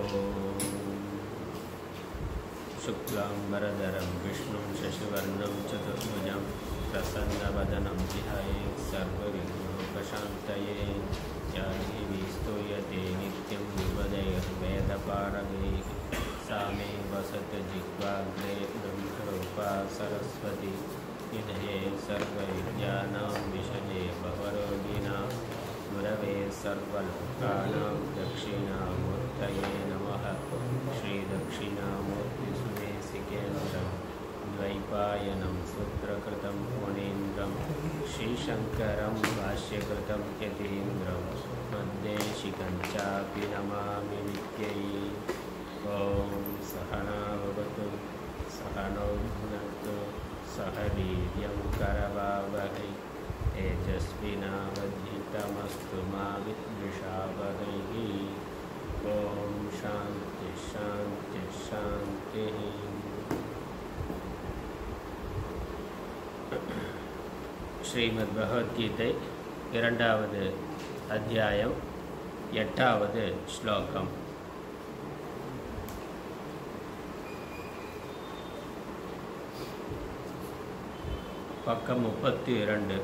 शुक्लाम्बरधरं विष्णुं शशिवर्णं चतुर्भुजं प्रसन्नवदनं ध्याये सर्वविघ्नोपशान्तये या देवी स्तूयते नित्यं निर्वदयर्वेदपारगैः सा मे वसतजिह्वाग्रे ब्रह्मरूपा सरस्वती निधये सर्वविद्यानां विषये भवरोगिणां गुरवे सर्वलोकानां दक्षिणामूर्तये नमः श्रीदक्षिणामूर्तिसुदेशिकेन्द्रं द्वैपायनं सूत्रकृतं मुनीन्द्रं श्रीशङ्करं भाष्यकृतं यतीन्द्रं मद्देशिकं चापि नमामि नित्यै ॐ सहना भवतु सहनौ भुनक्तु सह वीर्यं करवावहै तेजस्विनावधितमस्तु मा विद्विषावहैः ॐ शान्ति शान्ति शान्तिः ஸ்ரீமத் பகவத்கீதை இரண்டாவது அத்தியாயம் எட்டாவது ஸ்லோகம் பக்கம் முப்பத்தி இரண்டு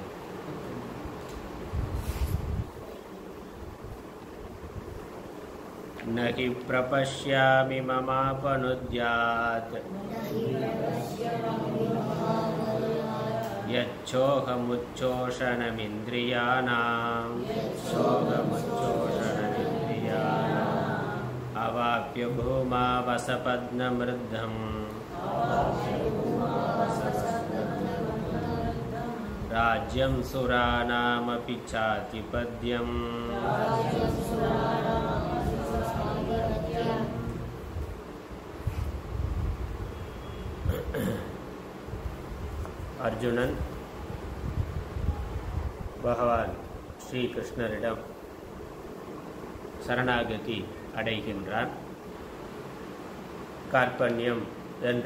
न हि प्रपश्यामि ममापनुद्यात् यच्छोहमुच्छोषणमिन्द्रियाणाम् शोकमुच्छोषणमिन्द्रियाणाम् अवाप्य भूमा वसपद्ममृद्धम् राज्यं सुराणामपि चातिपद्यम् அர்ஜுனன் பகவான் ஸ்ரீகிருஷ்ணரிடம் சரணாகதி அடைகின்றான் கார்பண்யம் என்ற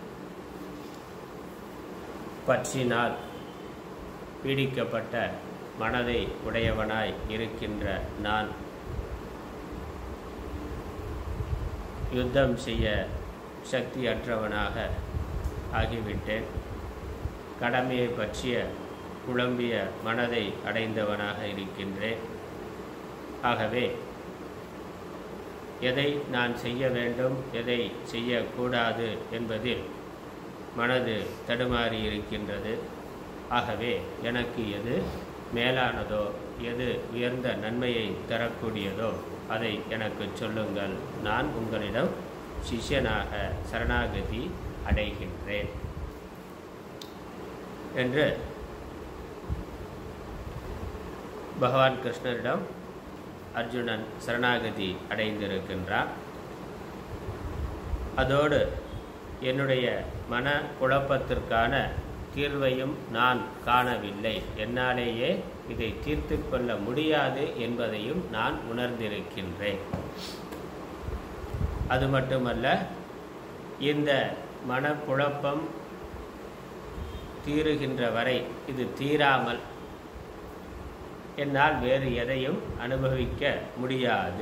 பற்றினால் பீடிக்கப்பட்ட மனதை உடையவனாய் இருக்கின்ற நான் யுத்தம் செய்ய சக்தியற்றவனாக ஆகிவிட்டேன் கடமையை பற்றிய குழம்பிய மனதை அடைந்தவனாக இருக்கின்றேன் ஆகவே எதை நான் செய்ய வேண்டும் எதை செய்யக்கூடாது என்பதில் மனது தடுமாறி இருக்கின்றது ஆகவே எனக்கு எது மேலானதோ எது உயர்ந்த நன்மையை தரக்கூடியதோ அதை எனக்கு சொல்லுங்கள் நான் உங்களிடம் சிஷ்யனாக சரணாகதி அடைகின்றேன் என்று பகவான் கிருஷ்ணரிடம் அர்ஜுனன் சரணாகதி அடைந்திருக்கின்றான் அதோடு என்னுடைய மன குழப்பத்திற்கான தீர்வையும் நான் காணவில்லை என்னாலேயே இதை தீர்த்து கொள்ள முடியாது என்பதையும் நான் உணர்ந்திருக்கின்றேன் அது மட்டுமல்ல இந்த மனக்குழப்பம் தீருகின்ற வரை இது தீராமல் என்னால் வேறு எதையும் அனுபவிக்க முடியாது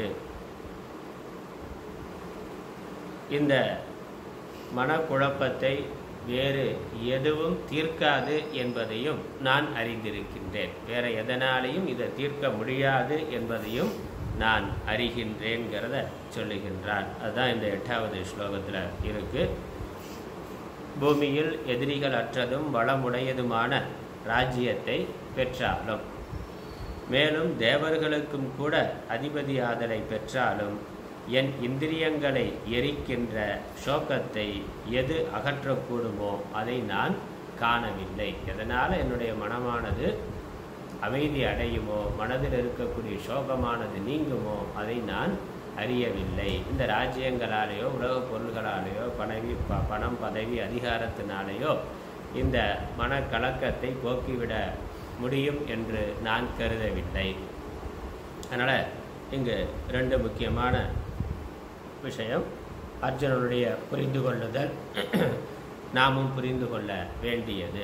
இந்த மனக்குழப்பத்தை வேறு எதுவும் தீர்க்காது என்பதையும் நான் அறிந்திருக்கின்றேன் வேற எதனாலையும் இதை தீர்க்க முடியாது என்பதையும் நான் அறிகின்றேங்கிறத சொல்லுகின்றான் அதுதான் இந்த எட்டாவது ஸ்லோகத்தில் இருக்கு பூமியில் எதிரிகள் அற்றதும் வளமுடையதுமான ராஜ்யத்தை பெற்றாலும் மேலும் தேவர்களுக்கும் கூட அதிபதியாதலை பெற்றாலும் என் இந்திரியங்களை எரிக்கின்ற சோகத்தை எது அகற்றக்கூடுமோ அதை நான் காணவில்லை எதனால் என்னுடைய மனமானது அமைதி அடையுமோ மனதில் இருக்கக்கூடிய சோகமானது நீங்குமோ அதை நான் அறியவில்லை இந்த ராஜ்யங்களாலேயோ உலகப் பொருள்களாலேயோ பணவி ப பணம் பதவி அதிகாரத்தினாலேயோ இந்த மனக்கலக்கத்தை போக்கிவிட முடியும் என்று நான் கருதவில்லை அதனால் இங்கு ரெண்டு முக்கியமான விஷயம் அர்ஜுனனுடைய புரிந்து கொள்ளுதல் நாமும் புரிந்து கொள்ள வேண்டியது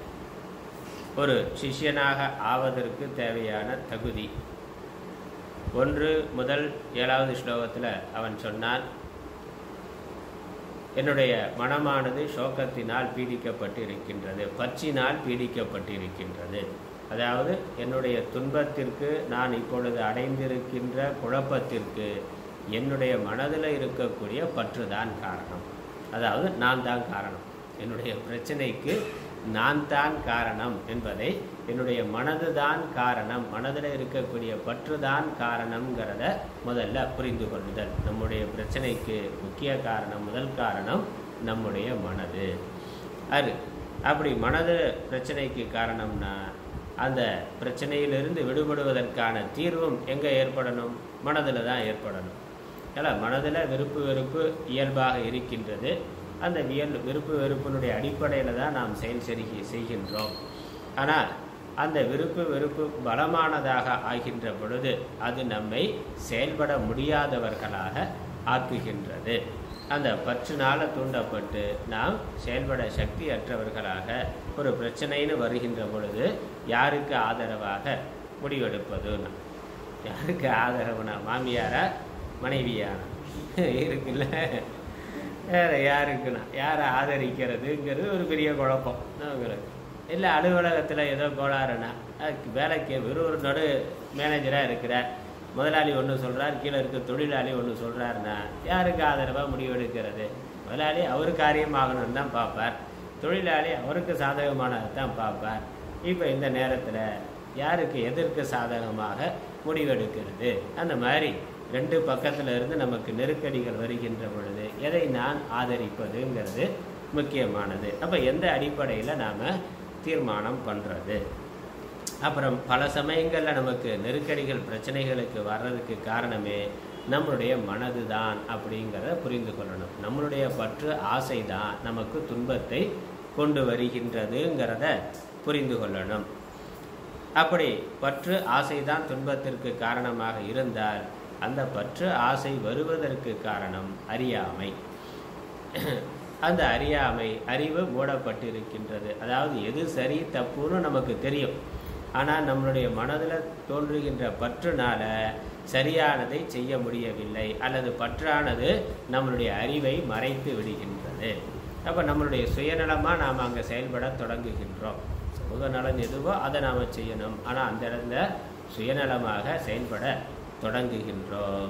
ஒரு சிஷ்யனாக ஆவதற்கு தேவையான தகுதி ஒன்று முதல் ஏழாவது ஸ்லோகத்தில் அவன் சொன்னான் என்னுடைய மனமானது சோகத்தினால் பீடிக்கப்பட்டு இருக்கின்றது பற்றினால் பீடிக்கப்பட்டிருக்கின்றது அதாவது என்னுடைய துன்பத்திற்கு நான் இப்பொழுது அடைந்திருக்கின்ற குழப்பத்திற்கு என்னுடைய மனதில் இருக்கக்கூடிய பற்று தான் காரணம் அதாவது நான் தான் காரணம் என்னுடைய பிரச்சனைக்கு நான் தான் காரணம் என்பதை என்னுடைய மனது தான் காரணம் மனதில் இருக்கக்கூடிய பற்று தான் காரணம்ங்கிறத முதல்ல புரிந்து கொள்ளுதல் நம்முடைய பிரச்சனைக்கு முக்கிய காரணம் முதல் காரணம் நம்முடைய மனது அது அப்படி மனது பிரச்சனைக்கு காரணம்னா அந்த பிரச்சனையிலிருந்து விடுபடுவதற்கான தீர்வும் எங்கே ஏற்படணும் மனதில் தான் ஏற்படணும் ஏன்னா மனதில் விருப்பு வெறுப்பு இயல்பாக இருக்கின்றது அந்த வியல் விருப்பு வெறுப்பினுடைய அடிப்படையில் தான் நாம் செயல் சரி செய்கின்றோம் ஆனால் அந்த விருப்பு வெறுப்பு பலமானதாக ஆகின்ற பொழுது அது நம்மை செயல்பட முடியாதவர்களாக ஆக்குகின்றது அந்த பற்றுனால தூண்டப்பட்டு நாம் செயல்பட சக்தி அற்றவர்களாக ஒரு பிரச்சனைன்னு வருகின்ற பொழுது யாருக்கு ஆதரவாக முடிவெடுப்பதுன்னா யாருக்கு ஆதரவுனா மாமியாரா மனைவியாரா இருக்குல்ல வேற யாருக்குன்னா யாரை ஆதரிக்கிறதுங்கிறது ஒரு பெரிய குழப்பம் நமக்கு இல்லை அலுவலகத்தில் ஏதோ கோளாறுனா அதுக்கு வேலைக்கு வெறும் ஒரு நடு மேனேஜராக இருக்கிற முதலாளி ஒன்று சொல்கிறார் கீழே இருக்க தொழிலாளி ஒன்று சொல்கிறாருன்னா யாருக்கு ஆதரவாக முடிவெடுக்கிறது முதலாளி அவர் காரியமாகணும்னு தான் பார்ப்பார் தொழிலாளி அவருக்கு சாதகமானதை தான் பார்ப்பார் இப்போ இந்த நேரத்தில் யாருக்கு எதற்கு சாதகமாக முடிவெடுக்கிறது அந்த மாதிரி ரெண்டு பக்கத்தில் இருந்து நமக்கு நெருக்கடிகள் வருகின்ற பொழுது எதை நான் ஆதரிப்பதுங்கிறது முக்கியமானது அப்போ எந்த அடிப்படையில் நாம் தீர்மானம் பண்ணுறது அப்புறம் பல சமயங்களில் நமக்கு நெருக்கடிகள் பிரச்சனைகளுக்கு வர்றதுக்கு காரணமே நம்மளுடைய மனது தான் அப்படிங்கிறத புரிந்து கொள்ளணும் நம்மளுடைய பற்று ஆசை தான் நமக்கு துன்பத்தை கொண்டு வருகின்றதுங்கிறத புரிந்து கொள்ளணும் அப்படி பற்று ஆசை தான் துன்பத்திற்கு காரணமாக இருந்தால் அந்த பற்று ஆசை வருவதற்கு காரணம் அறியாமை அந்த அறியாமை அறிவு மூடப்பட்டிருக்கின்றது அதாவது எது சரி தப்புன்னு நமக்கு தெரியும் ஆனால் நம்மளுடைய மனதில் தோன்றுகின்ற பற்றுனால சரியானதை செய்ய முடியவில்லை அல்லது பற்றானது நம்மளுடைய அறிவை மறைத்து விடுகின்றது அப்போ நம்மளுடைய சுயநலமாக நாம் அங்கே செயல்பட தொடங்குகின்றோம் சமூக நலன் எதுவோ அதை நாம் செய்யணும் ஆனால் அந்த இடத்துல சுயநலமாக செயல்பட தொடங்குகின்றோம்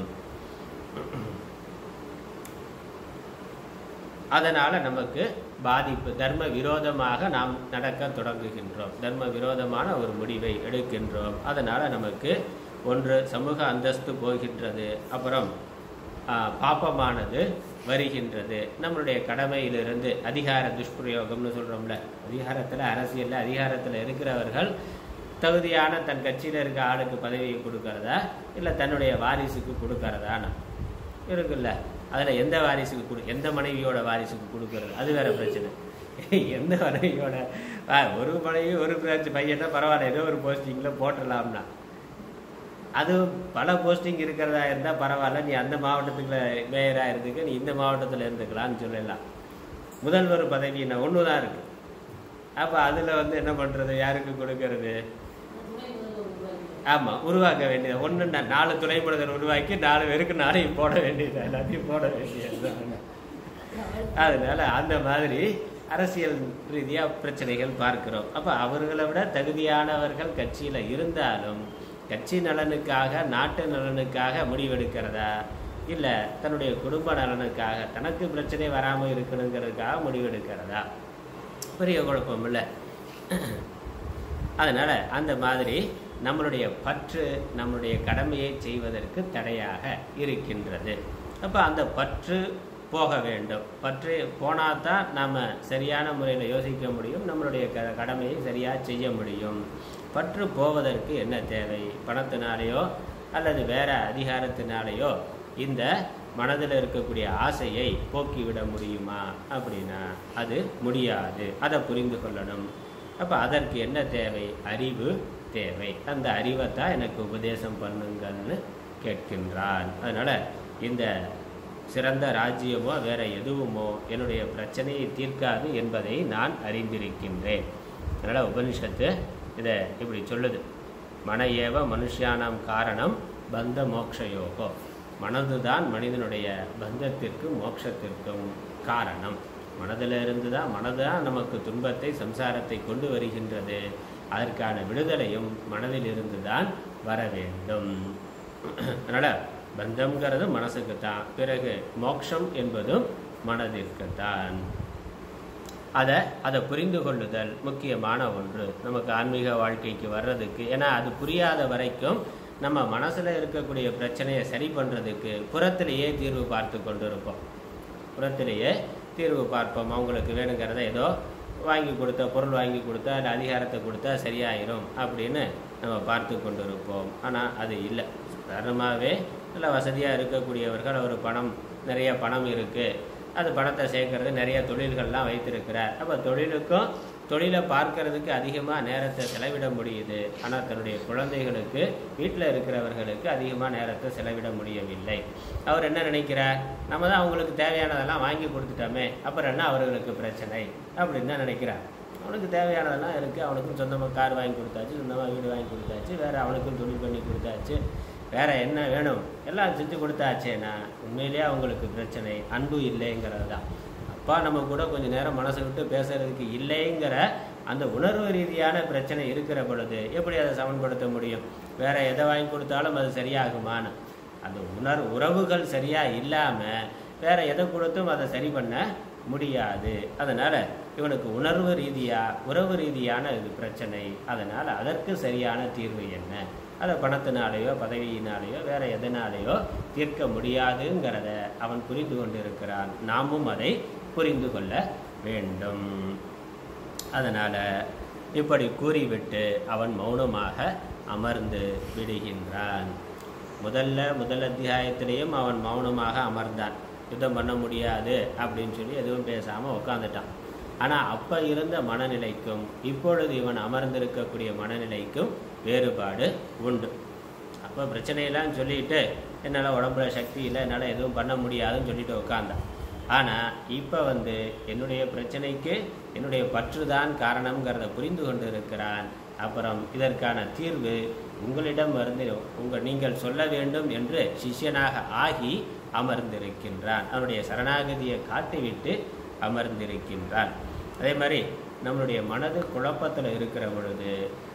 அதனால் நமக்கு பாதிப்பு தர்ம விரோதமாக நாம் நடக்க தொடங்குகின்றோம் தர்ம விரோதமான ஒரு முடிவை எடுக்கின்றோம் அதனால் நமக்கு ஒன்று சமூக அந்தஸ்து போகின்றது அப்புறம் ஆ, பாப்பமானது வருகின்றது நம்மளுடைய கடமையிலிருந்து அதிகார துஷ்பிரயோகம்னு சொல்கிறோம்ல அதிகாரத்தில் அரசியலில் அதிகாரத்தில் இருக்கிறவர்கள் தகுதியான தன் கட்சியில் இருக்க ஆளுக்கு பதவியை கொடுக்கறதா இல்லை தன்னுடைய வாரிசுக்கு கொடுக்கறதான்னு இருக்குல்ல அதில் எந்த வாரிசுக்கு கொடு எந்த மனைவியோட வாரிசுக்கு கொடுக்கறது அது வேற பிரச்சனை எந்த மனைவியோட ஆ, ஒரு மனைவி ஒரு பிரச்சனை பையனா பரவாயில்ல ஏதோ ஒரு போஸ்டிங்கில் போட்டுடலாம்னா அது பல போஸ்டிங் இருக்கிறதா இருந்தால் பரவாயில்ல நீ அந்த மாவட்டத்துக்கு மேயராக இருந்துக்க நீ இந்த மாவட்டத்தில் இருந்துக்கலாம்னு சொல்லலாம் முதல்வர் பதவி என்ன ஒன்று தான் இருக்குது அப்போ அதில் வந்து என்ன பண்ணுறது யாருக்கு கொடுக்கறது ஆமாம் உருவாக்க வேண்டியது ஒன்று நாலு துணை முதல்வர் உருவாக்கி நாலு பேருக்கு நாளையும் போட வேண்டியது எல்லாத்தையும் போட வேண்டியது அதனால அந்த மாதிரி அரசியல் ரீதியாக பிரச்சனைகள் பார்க்கிறோம் அப்போ அவர்களை விட தகுதியானவர்கள் கட்சியில் இருந்தாலும் கட்சி நலனுக்காக நாட்டு நலனுக்காக முடிவெடுக்கிறதா இல்லை தன்னுடைய குடும்ப நலனுக்காக தனக்கு பிரச்சனை வராமல் இருக்கணுங்கிறதுக்காக முடிவெடுக்கிறதா பெரிய குழப்பம் இல்லை அதனால் அந்த மாதிரி நம்மளுடைய பற்று நம்மளுடைய கடமையை செய்வதற்கு தடையாக இருக்கின்றது அப்போ அந்த பற்று போக வேண்டும் பற்று போனால் தான் நாம் சரியான முறையில் யோசிக்க முடியும் நம்மளுடைய க கடமையை சரியாக செய்ய முடியும் பற்று போவதற்கு என்ன தேவை பணத்தினாலேயோ அல்லது வேற அதிகாரத்தினாலேயோ இந்த மனதில் இருக்கக்கூடிய ஆசையை போக்கிவிட முடியுமா அப்படின்னா அது முடியாது அதை புரிந்து கொள்ளணும் அப்போ அதற்கு என்ன தேவை அறிவு தேவை அந்த அறிவை தான் எனக்கு உபதேசம் பண்ணுங்கள்னு கேட்கின்றான் அதனால் இந்த சிறந்த ராஜ்யமோ வேற எதுவுமோ என்னுடைய பிரச்சனையை தீர்க்காது என்பதை நான் அறிந்திருக்கின்றேன் அதனால் உபனிஷத்து இதை இப்படி சொல்லுது மன ஏவ மனுஷியானாம் காரணம் பந்த மோக்ஷயோகோ மனதுதான் மனிதனுடைய பந்தத்திற்கும் மோட்சத்திற்கும் காரணம் மனதில் இருந்து தான் மனதுதான் நமக்கு துன்பத்தை சம்சாரத்தை கொண்டு வருகின்றது அதற்கான விடுதலையும் மனதில் இருந்து தான் வர வேண்டும் அதனால் பந்தம்ங்கிறது மனசுக்கு தான் பிறகு மோட்சம் என்பதும் மனதிற்குத்தான் அதை அதை புரிந்து கொள்ளுதல் முக்கியமான ஒன்று நமக்கு ஆன்மீக வாழ்க்கைக்கு வர்றதுக்கு ஏன்னா அது புரியாத வரைக்கும் நம்ம மனசில் இருக்கக்கூடிய பிரச்சனையை சரி பண்ணுறதுக்கு புறத்திலேயே தீர்வு பார்த்து கொண்டு இருப்போம் புறத்திலேயே தீர்வு பார்ப்போம் அவங்களுக்கு வேணுங்கிறத ஏதோ வாங்கி கொடுத்த பொருள் வாங்கி கொடுத்தா இல்லை அதிகாரத்தை கொடுத்தா சரியாயிரும் அப்படின்னு நம்ம பார்த்து கொண்டு இருப்போம் ஆனால் அது இல்லை சாதாரணமாகவே நல்ல வசதியாக இருக்கக்கூடியவர்கள் ஒரு பணம் நிறைய பணம் இருக்குது அது பணத்தை சேர்க்கறது நிறைய தொழில்கள்லாம் வைத்திருக்கிறார் அப்போ தொழிலுக்கும் தொழிலை பார்க்கறதுக்கு அதிகமாக நேரத்தை செலவிட முடியுது ஆனால் தன்னுடைய குழந்தைகளுக்கு வீட்டில் இருக்கிறவர்களுக்கு அதிகமாக நேரத்தை செலவிட முடியவில்லை அவர் என்ன நினைக்கிறார் நம்ம தான் அவங்களுக்கு தேவையானதெல்லாம் வாங்கி கொடுத்துட்டோமே அப்புறம் என்ன அவர்களுக்கு பிரச்சனை அப்படின்னு தான் நினைக்கிறார் அவனுக்கு தேவையானதெல்லாம் இருக்குது அவனுக்கும் சொந்தமாக கார் வாங்கி கொடுத்தாச்சு சொந்தமாக வீடு வாங்கி கொடுத்தாச்சு வேறு அவனுக்கும் தொழில் பண்ணி கொடுத்தாச்சு வேற என்ன வேணும் எல்லாம் செஞ்சு கொடுத்தாச்சேனா உண்மையிலேயே அவங்களுக்கு பிரச்சனை அன்பு இல்லைங்கிறது தான் அப்பா நம்ம கூட கொஞ்ச நேரம் மனசை விட்டு பேசுறதுக்கு இல்லைங்கிற அந்த உணர்வு ரீதியான பிரச்சனை இருக்கிற பொழுது எப்படி அதை சமன்படுத்த முடியும் வேற எதை வாங்கி கொடுத்தாலும் அது சரியாகுமான்னு அந்த உணர் உறவுகள் சரியா இல்லாம வேற எதை கொடுத்தும் அதை சரி பண்ண முடியாது அதனால இவனுக்கு உணர்வு ரீதியா உறவு ரீதியான இது பிரச்சனை அதனால அதற்கு சரியான தீர்வு என்ன அதை பணத்தினாலேயோ பதவியினாலேயோ வேற எதனாலேயோ தீர்க்க முடியாதுங்கிறத அவன் புரிந்து கொண்டிருக்கிறான் நாமும் அதை புரிந்து கொள்ள வேண்டும் அதனால இப்படி கூறிவிட்டு அவன் மௌனமாக அமர்ந்து விடுகின்றான் முதல்ல முதல் அத்தியாயத்திலேயும் அவன் மௌனமாக அமர்ந்தான் யுத்தம் பண்ண முடியாது அப்படின்னு சொல்லி எதுவும் பேசாமல் உட்காந்துட்டான் ஆனால் அப்போ இருந்த மனநிலைக்கும் இப்பொழுது இவன் அமர்ந்திருக்கக்கூடிய மனநிலைக்கும் வேறுபாடு உண்டு அப்போ பிரச்சனையெல்லாம் சொல்லிட்டு என்னால் உடம்புல சக்தி இல்லை என்னால் எதுவும் பண்ண முடியாதுன்னு சொல்லிட்டு உட்காந்தான் ஆனால் இப்போ வந்து என்னுடைய பிரச்சனைக்கு என்னுடைய பற்று தான் காரணம்ங்கிறத புரிந்து கொண்டு இருக்கிறான் அப்புறம் இதற்கான தீர்வு உங்களிடம் வந்து உங்கள் நீங்கள் சொல்ல வேண்டும் என்று சிஷ்யனாக ஆகி அமர்ந்திருக்கின்றான் அவனுடைய சரணாகதியை காட்டிவிட்டு அமர்ந்திருக்கின்றான் அதே மாதிரி நம்மளுடைய மனது குழப்பத்தில் இருக்கிற பொழுது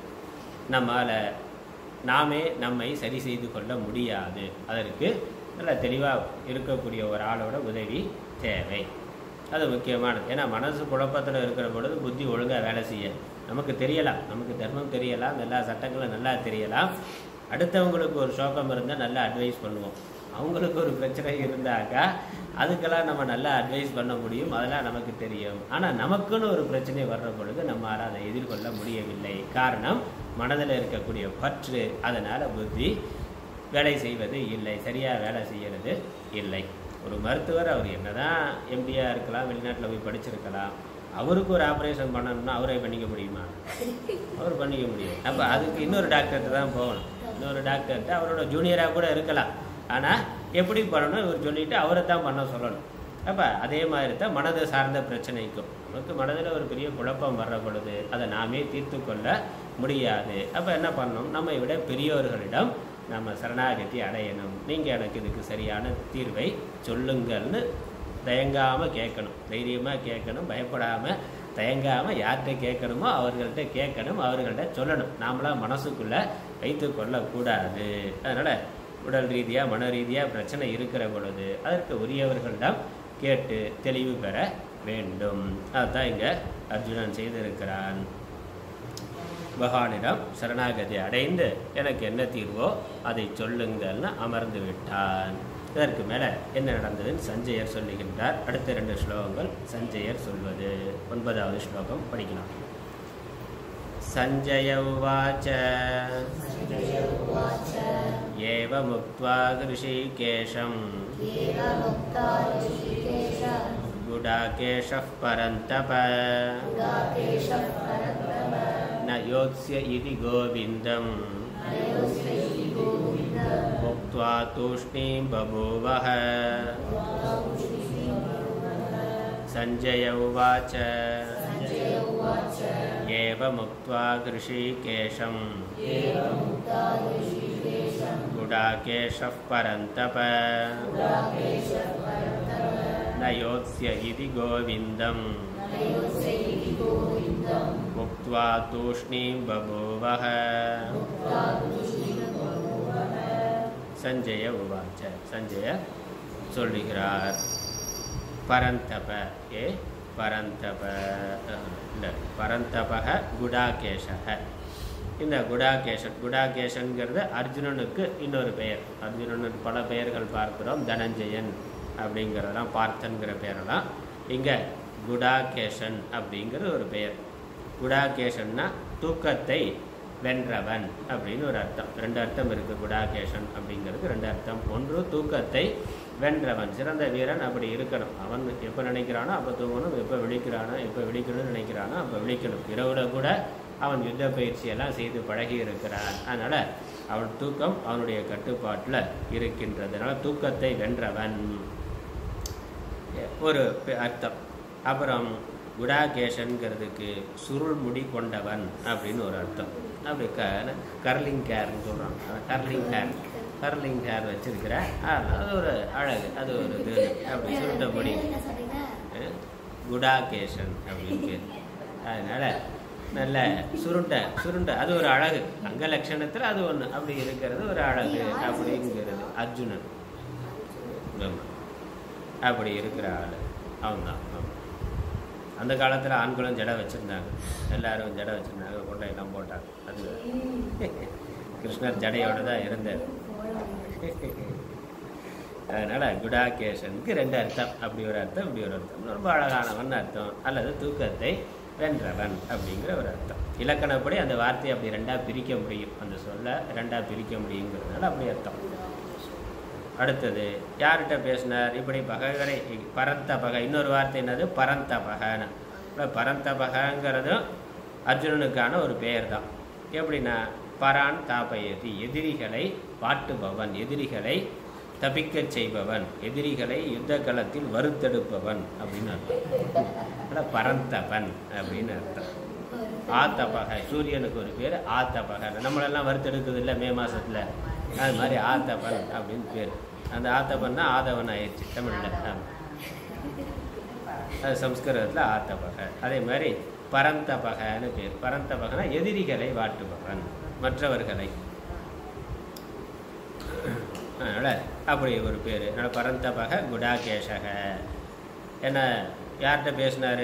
நம்மால் நாமே நம்மை சரி செய்து கொள்ள முடியாது அதற்கு நல்ல தெளிவாக இருக்கக்கூடிய ஒரு ஆளோட உதவி தேவை அது முக்கியமானது ஏன்னா மனசு குழப்பத்தில் இருக்கிற பொழுது புத்தி ஒழுங்காக வேலை செய்ய நமக்கு தெரியலாம் நமக்கு தர்மம் தெரியலாம் எல்லா சட்டங்களும் நல்லா தெரியலாம் அடுத்தவங்களுக்கு ஒரு சோகம் இருந்தால் நல்லா அட்வைஸ் பண்ணுவோம் அவங்களுக்கு ஒரு பிரச்சனை இருந்தாக்கா அதுக்கெல்லாம் நம்ம நல்லா அட்வைஸ் பண்ண முடியும் அதெல்லாம் நமக்கு தெரியும் ஆனால் நமக்குன்னு ஒரு பிரச்சனை வர்ற பொழுது நம்மளால் அதை எதிர்கொள்ள முடியவில்லை காரணம் மனதில் இருக்கக்கூடிய பற்று அதனால் புத்தி வேலை செய்வது இல்லை சரியாக வேலை செய்யறது இல்லை ஒரு மருத்துவர் அவர் என்னதான் எம்பியாக இருக்கலாம் வெளிநாட்டில் போய் படிச்சிருக்கலாம் அவருக்கு ஒரு ஆப்ரேஷன் பண்ணணும்னா அவரே பண்ணிக்க முடியுமா அவர் பண்ணிக்க முடியும் அப்போ அதுக்கு இன்னொரு டாக்டர்கிட்ட தான் போகணும் இன்னொரு டாக்டர்கிட்ட அவரோட ஜூனியராக கூட இருக்கலாம் ஆனால் எப்படி பண்ணணும் இவர் சொல்லிட்டு அவரை தான் பண்ண சொல்லணும் அப்போ அதே மாதிரி தான் மனது சார்ந்த பிரச்சனைக்கும் நமக்கு மனதில் ஒரு பெரிய குழப்பம் வர்ற பொழுது அதை நாமே தீர்த்து கொள்ள முடியாது அப்போ என்ன பண்ணணும் நம்மை விட பெரியோர்களிடம் நம்ம சரணாகதி அடையணும் நீங்கள் எனக்கு இதுக்கு சரியான தீர்வை சொல்லுங்கள்னு தயங்காமல் கேட்கணும் தைரியமாக கேட்கணும் பயப்படாமல் தயங்காமல் யார்கிட்ட கேட்கணுமோ அவர்கள்ட்ட கேட்கணும் அவர்கள்ட்ட சொல்லணும் நாமளாம் மனசுக்குள்ளே வைத்து கொள்ளக்கூடாது அதனால் உடல் ரீதியாக மன ரீதியாக பிரச்சனை இருக்கிற பொழுது அதற்கு உரியவர்களிடம் கேட்டு தெளிவு பெற வேண்டும் அதுதான் இங்கே அர்ஜுனன் செய்திருக்கிறான் பகவானிடம் சரணாகதி அடைந்து எனக்கு என்ன தீர்வோ அதை சொல்லுங்கள்னு அமர்ந்து விட்டான் இதற்கு மேலே என்ன நடந்ததுன்னு சஞ்சயர் சொல்லுகின்றார் அடுத்த ரெண்டு ஸ்லோகங்கள் சஞ்சயர் சொல்வது ஒன்பதாவது ஸ்லோகம் படிக்கலாம் சஞ்சய உவாச்ச एवमुक्त्वा ऋषिकेशं गुडाकेशः परन्तप न योत्स्य इति गोविन्दम् उक्त्वा तूष्णीं बभूवः सञ्जय उवाच ஏவமுக்த்வா கிருஷிகேஷம் गुडाकेशः परन्तप न योत्स्य इति गोविन्दम् उक्त्वा तूष्णीं बभूवः சஞ்சய உவாச்ச சஞ்சய சொல்லுகிறார் பரந்தப ஏ பரந்தப இல்லை பரந்தபக குடாகேஷக இந்த குடாகேஷன் குடாகேஷன்கிறது அர்ஜுனனுக்கு இன்னொரு பெயர் அர்ஜுனனுக்கு பல பெயர்கள் பார்க்கிறோம் தனஞ்சயன் அப்படிங்கிறதெல்லாம் பார்த்தன்கிற பெயரெல்லாம் இங்கே குடாகேஷன் அப்படிங்கிற ஒரு பெயர் குடாகேஷன்னா தூக்கத்தை வென்றவன் அப்படின்னு ஒரு அர்த்தம் ரெண்டு அர்த்தம் இருக்குது குடாகேஷன் அப்படிங்கிறது ரெண்டு அர்த்தம் ஒன்று தூக்கத்தை வென்றவன் சிறந்த வீரன் அப்படி இருக்கணும் அவன் எப்போ நினைக்கிறானோ அப்போ தூங்கணும் எப்போ விழிக்கிறானோ எப்போ விழிக்கணும்னு நினைக்கிறானோ அப்போ விழிக்கணும் இரவுல கூட அவன் யுத்த பயிற்சியெல்லாம் செய்து பழகி இருக்கிறான் அதனால் அவன் தூக்கம் அவனுடைய கட்டுப்பாட்டில் இருக்கின்றது அதனால் தூக்கத்தை வென்றவன் ஒரு பெ- அர்த்தம் அப்புறம் குடாகேஷன்கிறதுக்கு சுருள் முடி கொண்டவன் அப்படின்னு ஒரு அர்த்தம் அப்படி க கர்லிங் ஹேர்னு சொல்கிறாங்க கர்லிங் ஹேர் கர்லிங் ஹேர் வச்சிருக்கிற அது ஒரு அழகு அது ஒரு இது அப்படி சுருட்ட முடி அஹ், குடாகேஷன் அப்படின்னு பேர் அதனால நல்ல சுருண்ட சுருண்ட அது ஒரு அழகு அங்க லட்சணத்தில் அது ஒன்று அப்படி இருக்கிறது ஒரு அழகு அப்படிங்கிறது அர்ஜுனன் ஆமா. அப்படி இருக்கிற ஆள் அவன் தான் அந்த காலத்தில் ஆண்களும் ஜடை வச்சுருந்தாங்க எல்லாரும் ஜடை வச்சுருந்தாங்க கொண்டையெல்லாம் போட்டாங்க அது கிருஷ்ணர் ஜடையோட தான் இருந்தார் அதனால் குடாகேஷனுக்கு ரெண்டு அர்த்தம் அப்படி ஒரு அர்த்தம் இப்படி ஒரு அர்த்தம் ரொம்ப அழகானவன் அர்த்தம் அல்லது தூக்கத்தை வென்றவன் அப்படிங்கிற ஒரு அர்த்தம் இலக்கணப்படி அந்த வார்த்தையை அப்படி ரெண்டாக பிரிக்க முடியும் அந்த சொல்ல ரெண்டாக பிரிக்க முடியுங்கிறதுனால அப்படி அர்த்தம் அடுத்தது யார்கிட்ட பேசினார் இப்படி பகைவரை பரந்த பகை இன்னொரு வார்த்தை என்னது பரந்த பகன்னு இப்போ பரந்த பகங்கிறதும் அர்ஜுனனுக்கான ஒரு பெயர் தான் எப்படின்னா பரான் தாபயதி எதிரிகளை வாட்டுபவன் எதிரிகளை தப்பிக்கச் செய்பவன் எதிரிகளை யுத்த களத்தில் வறுத்தெடுப்பவன் அப்படின்னு அர்த்தம் அதான் பரந்தபன் அப்படின்னு அர்த்தம் ஆத்தபகை சூரியனுக்கு ஒரு பேர் ஆத்தபகை நம்மளெல்லாம் வறுத்தெடுக்குது இல்லை மே மாசத்துல அது மாதிரி ஆத்தபன் அப்படின்னு பேர் அந்த ஆத்தபன்னா ஆதவன் ஆயிடுச்சு தமிழில் அது சம்ஸ்கிருதத்தில் ஆத்தபகை அதே மாதிரி பரந்தபகன்னு பேர் பரந்தபகனா எதிரிகளை வாட்டுபவன் மற்றவர்களை அதனால் அப்படி ஒரு பேர் அதனால் பரந்தபக குடாகேஷக என்ன யார்கிட்ட பேசினார்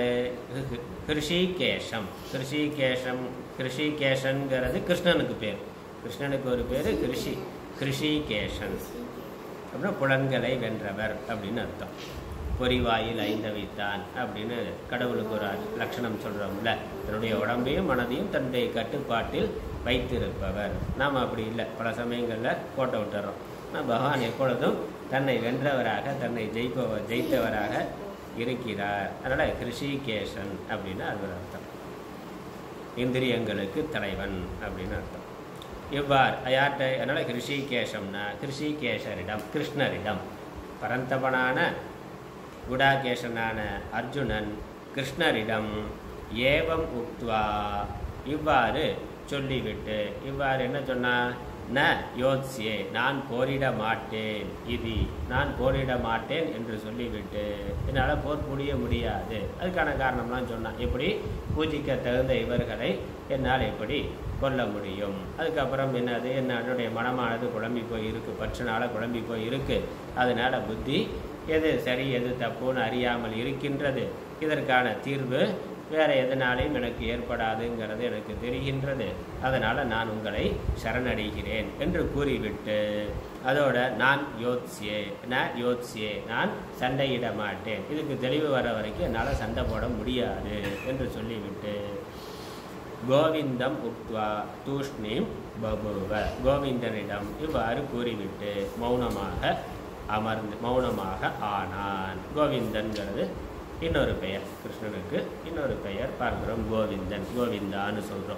கிருஷிகேஷம் கிருஷிகேஷம் கிருஷிகேஷன்கிறது கிருஷ்ணனுக்கு பேர் கிருஷ்ணனுக்கு ஒரு பேர் கிருஷி கிருஷிகேஷன் அப்புறம் புலன்களை வென்றவர் அப்படின்னு அர்த்தம் பொறிவாயில் ஐந்தவித்தான் அப்படின்னு கடவுளுக்கு ஒரு லட்சணம் சொல்கிறோம்ல தன்னுடைய உடம்பையும் மனதையும் தன்னுடைய கட்டுப்பாட்டில் வைத்திருப்பவர் நாம் அப்படி இல்லை பல சமயங்களில் கோட்டை விட்டுறோம் ஆனால் பகவான் எப்பொழுதும் தன்னை வென்றவராக தன்னை ஜெயிப்பவர் ஜெயித்தவராக இருக்கிறார் அதனால் கிருஷிகேஷன் அப்படின்னு அது ஒரு அர்த்தம் இந்திரியங்களுக்கு தலைவன் அப்படின்னு அர்த்தம் இவ்வாறு யார்கிட்ட அதனால் கிருஷிகேஷம்னா கிருஷிகேஷரிடம் கிருஷ்ணரிடம் பரந்தபனான குடாகேஷனான அர்ஜுனன் கிருஷ்ணரிடம் ஏவம் உக்த்வா இவ்வாறு சொல்லிவிட்டு இவ்வாறு என்ன சொன்னா ந யோத்ஸ்யே நான் போரிட மாட்டேன் இது நான் போரிட மாட்டேன் என்று சொல்லிவிட்டு என்னால் போர் புரிய முடியாது அதுக்கான காரணம்லாம் சொன்னான் எப்படி பூஜிக்க தகுந்த இவர்களை என்னால் எப்படி கொல்ல முடியும் அதுக்கப்புறம் என்னது என்னுடைய மனமானது குழம்பி போய் இருக்கு பற்றுனால குழம்பி போய் இருக்கு அதனால புத்தி எது சரி எது தப்புன்னு அறியாமல் இருக்கின்றது இதற்கான தீர்வு வேற எதனாலையும் எனக்கு ஏற்படாதுங்கிறது எனக்கு தெரிகின்றது அதனால் நான் உங்களை சரணடைகிறேன் என்று கூறிவிட்டு அதோட நான் யோத்ஸ்யே நான் யோத்ஸ்யே நான் சண்டையிட மாட்டேன் இதுக்கு தெளிவு வர வரைக்கும் என்னால் சண்டை போட முடியாது என்று சொல்லிவிட்டு கோவிந்தம் உக்த்வா தூஷ்ணீம் பபுவ கோவிந்தனிடம் இவ்வாறு கூறிவிட்டு மௌனமாக அமர்ந்து மௌனமாக ஆனான் கோவிந்தன்கிறது இன்னொரு பெயர் கிருஷ்ணனுக்கு இன்னொரு பெயர் பார்க்கிறோம் கோவிந்தன் கோவிந்தான்னு சொல்கிறோம்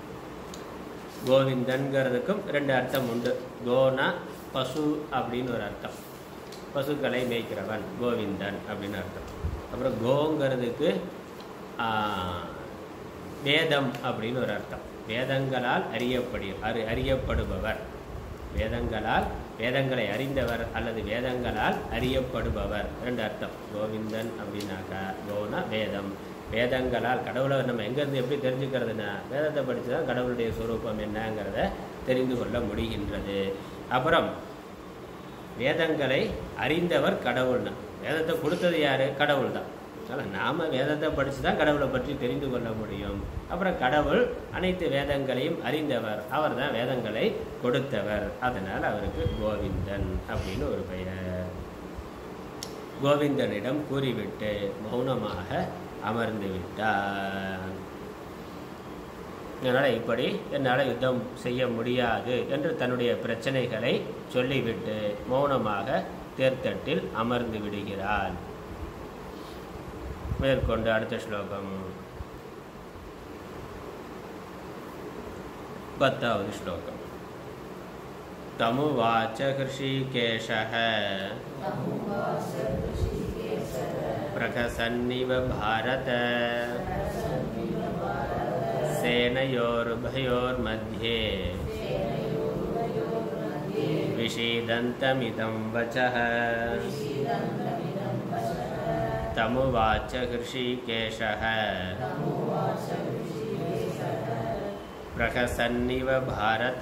கோவிந்தன்கிறதுக்கும் ரெண்டு அர்த்தம் உண்டு கோனா பசு அப்படின்னு ஒரு அர்த்தம் பசுக்களை மேய்க்கிறவன் கோவிந்தன் அப்படின்னு அர்த்தம் அப்புறம் கோங்கிறதுக்கு வேதம் அப்படின்னு ஒரு அர்த்தம் வேதங்களால் அறியப்படி அறி அறியப்படுபவர் வேதங்களால் வேதங்களை அறிந்தவர் அல்லது வேதங்களால் அறியப்படுபவர் ரெண்டு அர்த்தம் கோவிந்தன் அப்படின்னாக்கா கோனா வேதம் வேதங்களால் கடவுளை நம்ம எங்கேருந்து எப்படி தெரிஞ்சுக்கிறதுனா வேதத்தை படித்து தான் கடவுளுடைய ஸ்வரூபம் என்னங்கிறத தெரிந்து கொள்ள முடிகின்றது அப்புறம் வேதங்களை அறிந்தவர் கடவுள்னா வேதத்தை கொடுத்தது யாரு கடவுள் தான் அதனால் நாம் வேதத்தை படித்து தான் கடவுளை பற்றி தெரிந்து கொள்ள முடியும் அப்புறம் கடவுள் அனைத்து வேதங்களையும் அறிந்தவர் அவர் தான் வேதங்களை கொடுத்தவர் அதனால் அவருக்கு கோவிந்தன் அப்படின்னு ஒரு பெயர் கோவிந்தனிடம் கூறிவிட்டு மௌனமாக அமர்ந்து விட்டார் அதனால் இப்படி என்னால் யுத்தம் செய்ய முடியாது என்று தன்னுடைய பிரச்சனைகளை சொல்லிவிட்டு மௌனமாக தேர்தட்டில் அமர்ந்து விடுகிறாள் மேற்கொண்டு அடுத்த ஸ்லோகம் பத்தாவது ஸ்லோகம் தமுவாச்ச ஹிருஷிகேஷः प्रकसन्निव भारत सेनयोरुभयोर्मध्ये विषीदन्तमिदं वचः तमुवाच हृषीकेशः प्रहसन्निव भारत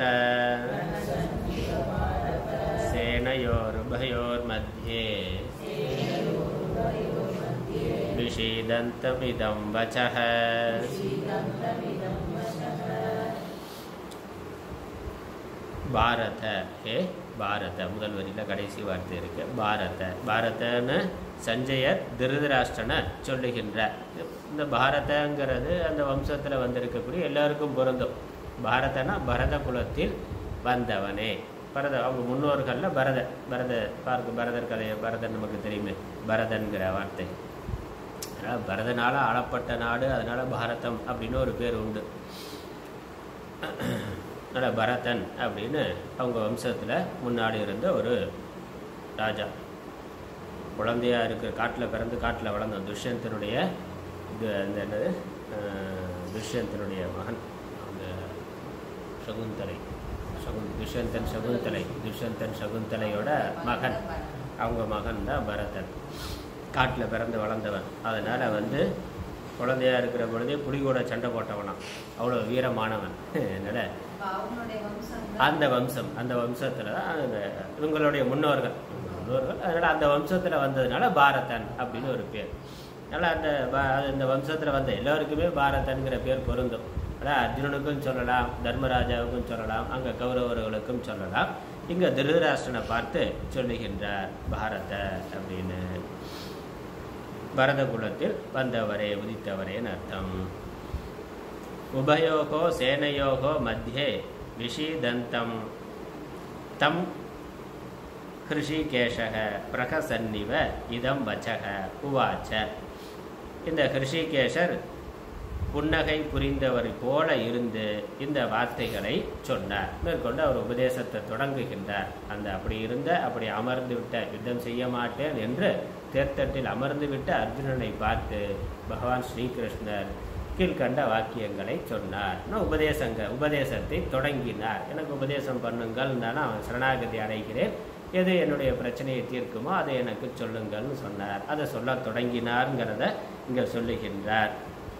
सेनयोरुभयोर्मध्ये विषीदन्तमिदं वचः பாரத ஏ பாரத முதல் வரியில் கடைசி வார்த்தை இருக்கு பாரத பாரதன்னு சஞ்சயர் திருதராஷ்டிரனை சொல்லுகின்றார் இந்த பாரதங்கிறது அந்த வம்சத்தில் வந்திருக்கக்கூடிய எல்லாருக்கும் பொருந்தும் பாரதனா பரத குலத்தில் வந்தவனே பரத அவங்க முன்னோர்களில் பரத பரத பார்க்க பரதர் கதையை பரதன் நமக்கு தெரியுமே பரதன்கிற வார்த்தை அதனால் பரதனால் ஆளப்பட்ட நாடு அதனால் பாரதம் அப்படின்னு ஒரு பேர் உண்டு அதனால் பரதன் அப்படின்னு அவங்க வம்சத்தில் முன்னாடி இருந்த ஒரு ராஜா குழந்தையா இருக்கிற காட்டில் பிறந்து காட்டில் வளர்ந்தோம் துஷ்யந்தனுடைய இது அந்த என்னது அஹ், துஷ்யந்தனுடைய மகன் அந்த சகுந்தலை சகுன் துஷ்யந்தன் சகுந்தலை துஷ்யந்தன் சகுந்தலையோட மகன் அவங்க மகன் தான் பரதன் காட்டில் பிறந்து வளர்ந்தவன் அதனால் வந்து குழந்தையா இருக்கிற பொழுதே புலி கூட சண்டை போட்டவனாம் அவ்வளோ வீரமானவன் அதனால் அப்ப அவனுடைய வம்சம் அந்த வம்சம் அந்த வம்சத்தில் தான் அந்த இவங்களுடைய முன்னோர்கள் முன்னோர்கள் அதனால் அந்த வம்சத்தில் வந்ததுனால பாரதன் அப்படின்னு ஒரு பேர் அதனால் அந்த பா- அது இந்த வம்சத்தில் வந்த எல்லோருக்குமே பாரதன்கிற பேர் பொருந்தும் அதான் அர்ஜுனனுக்கும் சொல்லலாம் தர்மராஜாவுக்கும் சொல்லலாம் அங்கே கௌரவர்களுக்கும் சொல்லலாம் இங்கே திருதராஷ்டிரனை பார்த்து சொல்லுகின்றார் பாரத அப்படின்னு பரத குலத்தில் வந்தவரே உதித்தவரேன்னு அர்த்தம் உபயோகோ சேனையோகோ மத்தியே விஷீதந்தம் தம் ஹிருஷிகேஷக பிரகசன்னிவ இதம் வச்சக உவாச்ச இந்த ஹிருஷிகேஷர் புன்னகை புரிந்தவர் போல இருந்து இந்த வார்த்தைகளை சொன்னார் மேற்கொண்டு அவர் உபதேசத்தை தொடங்குகின்றார் அந்த அப்படி இருந்த அப்படி அமர்ந்து விட்ட யுத்தம் செய்ய மாட்டேன் என்று தேர்தட்டில் அமர்ந்து விட்ட அர்ஜுனனை பார்த்து பகவான் ஸ்ரீகிருஷ்ணர் கீழ்கண்ட வாக்கியங்களை சொன்னார் நான் உபதேசங்க உபதேசத்தை தொடங்கினார் எனக்கு உபதேசம் பண்ணுங்கள் நான் அவன் சரணாகதி அடைகிறேன் எது என்னுடைய பிரச்சனையை தீர்க்குமோ அதை எனக்கு சொல்லுங்கள்னு சொன்னார் அதை சொல்ல தொடங்கினார்ங்கிறத இங்கே சொல்லுகின்றார்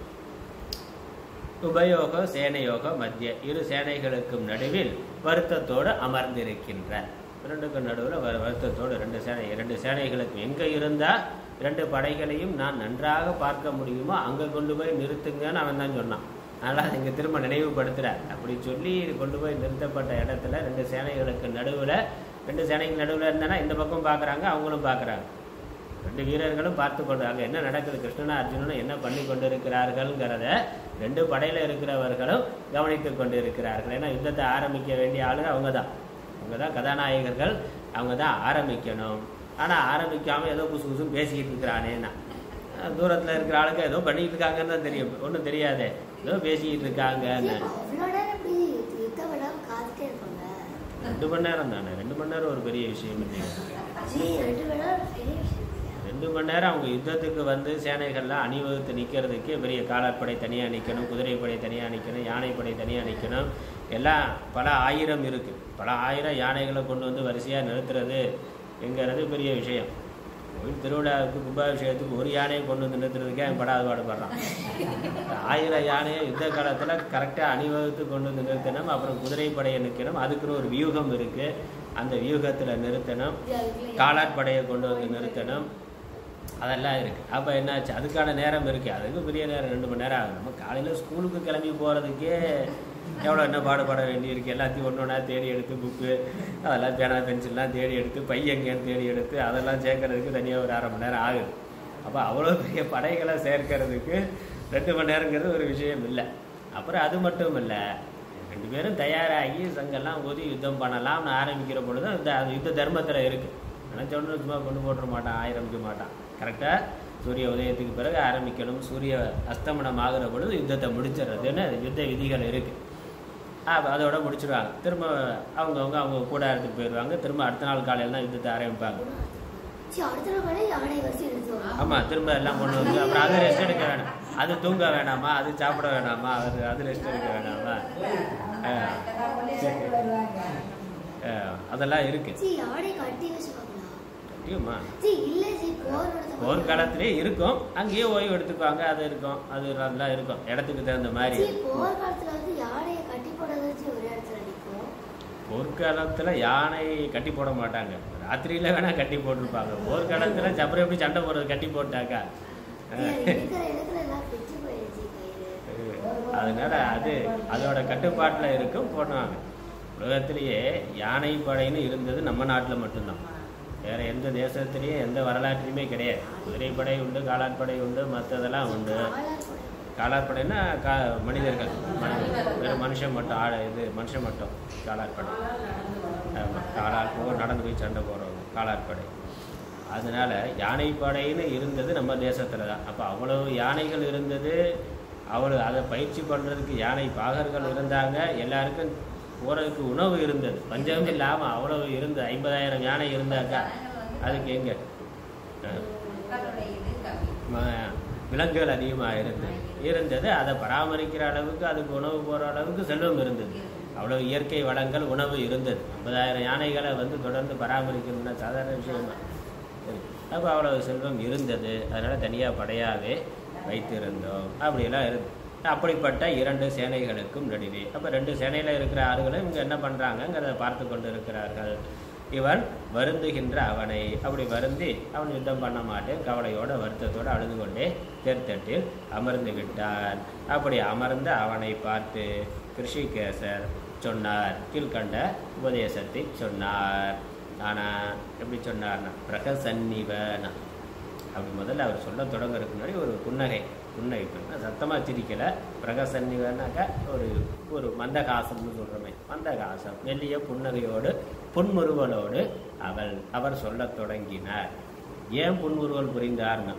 உபயோக சேனையோக மத்திய இரு சேனைகளுக்கும் நடுவில் வருத்தத்தோடு அமர்ந்திருக்கின்ற ரெண்டுக்கும் நடுவில் வ- வருத்தத்தோடு ரெண்டு சேனை ரெண்டு சேனைகளுக்கும் எங்கே இருந்தால் ரெண்டு படைகளையும் நான் நன்றாக பார்க்க முடியுமோ அங்கே கொண்டு போய் நிறுத்துங்கன்னு அவன் தான் சொன்னான் அதனால் இங்கே திரும்ப நினைவுபடுத்துகிறார் அப்படி சொல்லி இது கொண்டு போய் நிறுத்தப்பட்ட இடத்துல ரெண்டு சேனைகளுக்கு நடுவில் ரெண்டு சேனைக்கு நடுவில் இருந்தானா இந்த பக்கம் பார்க்குறாங்க அவங்களும் பார்க்குறாங்க ரெண்டு வீரர்களும் பார்த்து கொண்டு அங்கே என்ன நடக்குது கிருஷ்ணனும் அர்ஜுனனும் என்ன பண்ணி கொண்டு இருக்கிறார்கள்ங்கிறத ரெண்டு படையில் இருக்கிறவர்களும் கவனித்து கொண்டு இருக்கிறார்கள் ஏன்னா யுத்தத்தை ஆரம்பிக்க வேண்டிய ஆளுங்க அவங்க தான் அவங்க தான் கதாநாயகர்கள் அவங்க தான் ஆரம்பிக்கணும் ஆனால் ஆரம்பிக்காமல் ஏதோ குசு குசும் பேசிக்கிட்டு இருக்கிறானேன்னா தூரத்தில் இருக்கிற ஆளுங்க ஏதோ பண்ணிக்கிட்டு இருக்காங்கன்னு தான் தெரியும் ஒன்றும் தெரியாதே ஏதோ பேசிக்கிட்டு இருக்காங்கன்னு அவ்வளோ நேரம் இப்படி யுத்தம் விடாம காத்துட்டே இருப்பாங்க ரெண்டு மணி நேரம் தானே ரெண்டு மணி நேரம் ஒரு பெரிய விஷயம் இல்லையா ஜி ரெண்டு மணி நேரம் பெரிய விஷயம் இல்லையா? ரெண்டு ரெண்டு மணி நேரம் அவங்க யுத்தத்துக்கு வந்து சேனைகள்லாம் அணிவகுத்து நிற்கிறதுக்கு பெரிய காலாட்படை தனியாக நிற்கணும் குதிரைப்படை தனியாக நிற்கணும் யானைப்படை தனியாக நிற்கணும் எல்லாம் பல ஆயிரம் இருக்குது பல ஆயிரம் யானைகளை கொண்டு வந்து வரிசையாக நிறுத்துறது என்கிறது பெரிய விஷயம் கோயில் திருவிழாவுக்கு கும்பாபிஷேகத்துக்கு ஒரு யானையை கொண்டு வந்து நிறுத்துறதுக்கே அவன் படாத பாடுபடுறான் ஆயிரம் யானையை யுத்த காலத்தில் கரெக்டாக அணிவகுத்து கொண்டு வந்து நிறுத்தணும் அப்புறம் குதிரைப்படையை நிற்கணும் அதுக்குன்னு ஒரு வியூகம் இருக்குது அந்த வியூகத்தில் நிறுத்தணும் காலாட்படையை கொண்டு வந்து நிறுத்தணும் அதெல்லாம் இருக்குது அப்போ என்னாச்சு அதுக்கான நேரம் இருக்குது அதுக்கு பெரிய நேரம் ரெண்டு மணி நேரம் ஆகும் நம்ம காலையில் ஸ்கூலுக்கு கிளம்பி போகிறதுக்கே எவ்வளோ என்ன பாடுபட வேண்டியிருக்கு எல்லாத்தையும் ஒன்று ஒன்றா தேடி எடுத்து புக்கு அதெல்லாம் பேனா பென்சில்லாம் தேடி எடுத்து பையங்கன்னு தேடி எடுத்து அதெல்லாம் சேர்க்கறதுக்கு தனியாக ஒரு அரை மணி நேரம் ஆகுது அப்போ அவ்வளோ பெரிய படைகளை சேர்க்கறதுக்கு ரெண்டு மணி நேரங்கிறது ஒரு விஷயம் இல்லை அப்புறம் அது மட்டும் இல்லை ரெண்டு பேரும் தயாராகி சங்கெல்லாம் ஊதி யுத்தம் பண்ணலாம்னு ஆரம்பிக்கிற பொழுது இந்த அது யுத்த தர்மத்தில் இருக்குது நினச்ச உடனே சும்மா கொண்டு போட்டுற மாட்டான் ஆரம்பிக்க மாட்டான் கரெக்டாக சூரிய உதயத்துக்கு பிறகு ஆரம்பிக்கணும் சூரிய அஸ்தமனம் ஆகிற பொழுது யுத்தத்தை முடிச்சிடுறதுன்னு யுத்த விதிகள் இருக்குது அதோட முடிச்சிடுவாங்க திரும்ப அவங்கவுங்க அவங்க கூடாரத்துக்கு போயிடுவாங்க திரும்ப அடுத்த நாள் காலையில் தான் யுத்தத்தை ஆரம்பிப்பாங்க சரி அடுத்த நாள் கூட யானை வரிசை நிறுத்துவாங்க ஆமாம் திரும்ப எல்லாம் கொண்டு வந்து அப்புறம் அது ரெஸ்ட் எடுக்க வேணாம் அது தூங்க வேணாமா அது சாப்பிட வேணாமா அது அது ரெஸ்ட் எடுக்க வேணாமா ஆ. ஆ, அதெல்லாம் இருக்கு சரி யானை கட்டி வச்சுப்பாங்களா கட்டியுமா சரி இல்ல சரி போர் நடத்த போர்க்காலத்திலே இருக்கும் அங்கேயே ஓய்வு எடுத்துக்குவாங்க அது இருக்கும் அது அதெல்லாம் இருக்கும் இடத்துக்கு தகுந்த மாதிரி சரி போர் காலத்துல வந்து யானையை கட்டி போடுறது வச்சு ஒரு இடத்துல நிற்கும் போர்க்காலத்தில் யானை கட்டி போட மாட்டாங்க ராத்திரியில் வேணால் கட்டி போட்டிருப்பாங்க போர்க்காலத்தில் அப்புறம் எப்படி சண்டை போடுறது கட்டி போட்டாக்கா இருக்கிற இடத்துல எல்லாம் பிச்சு போயிடுச்சு கயிறு அதனால அது அதோட கட்டுப்பாட்டில் இருக்கும் போடுவாங்க உலகத்திலேயே யானை படைன்னு இருந்தது நம்ம நாட்டில் மட்டும்தான் வேற எந்த தேசத்துலேயும் எந்த வரலாற்றுலையுமே கிடையாது குதிரைப்படை உண்டு காலாட்படை உண்டு மற்றதெல்லாம் உண்டு ஆளார் கூட காலாட்படைன்னா கா மனிதர்கள் மனிதர்கள். வெறும் மனுஷன் மட்டும் ஆட இது மனுஷன் மட்டும் காலாட்படை ஆமாம் காலால் போக நடந்து போய் சண்டை போடுறவங்க காலாட்படை அதனால யானைப்படைன்னு இருந்தது நம்ம தேசத்தில் தான் அப்போ அவ்வளவு யானைகள் இருந்தது அவ்வளோ அதை பயிற்சி பண்ணுறதுக்கு யானை பாகர்கள் இருந்தாங்க எல்லாருக்கும் போகிறதுக்கு உணவு இருந்தது பஞ்சம் இல்லாமல் அவ்வளவு இருந்து ஐம்பதாயிரம் யானை இருந்தாக்கா அதுக்கு எங்கே ம- விலங்குகள் அதிகமாக இருந்தது இருந்தது அதை பராமரிக்கிற அளவுக்கு அதுக்கு உணவு போகிற அளவுக்கு செல்வம் இருந்தது அவ்வளோ இயற்கை வளங்கள் உணவு இருந்தது ஐம்பதாயிரம் யானைகளை வந்து தொடர்ந்து பராமரிக்கணும்னா சாதாரண விஷயமா சரி அப்போ அவ்வளோ செல்வம் இருந்தது அதனால் தனியாக படையாகவே வைத்திருந்தோம் அப்படியெல்லாம் இருந்து அப்படிப்பட்ட இரண்டு சேனைகளுக்கும் நடுவே அப்போ ரெண்டு சேனையில் இருக்கிற ஆறுகளும் இவங்க என்ன பண்ணுறாங்கங்கிறத பார்த்து கொண்டு இருக்கிறார்கள் இவன் வருந்துகின்ற அவனை அப்படி வருந்தி அவன் யுத்தம் பண்ண மாட்டேன் கவலையோட வருத்தத்தோடு அழுது கொண்டே தேர்தட்டில் அமர்ந்து விட்டான் அப்படி அமர்ந்த அவனை பார்த்து கிருஷிகேசர் சொன்னார் கீழ்கண்ட உபதேசத்தை சொன்னார் ஆனால் எப்படி சொன்னார்னா பிரகசன்னிவனா அப்படி முதல்ல அவர் சொல்ல தொடங்குறதுக்கு முன்னாடி ஒரு புன்னகை புன்னகை பண்ண சத்தமாக சிரிக்கலை பிரகசன்னிவனாக்கா ஒரு ஒரு மந்தகாசம்னு சொல்கிறோமே மந்தகாசம் மெல்லிய புன்னகையோடு புன்முறுவலோடு அவள் அவர் சொல்லத் தொடங்கினார் ஏன் புன்முறுவல் புரிந்தார்னா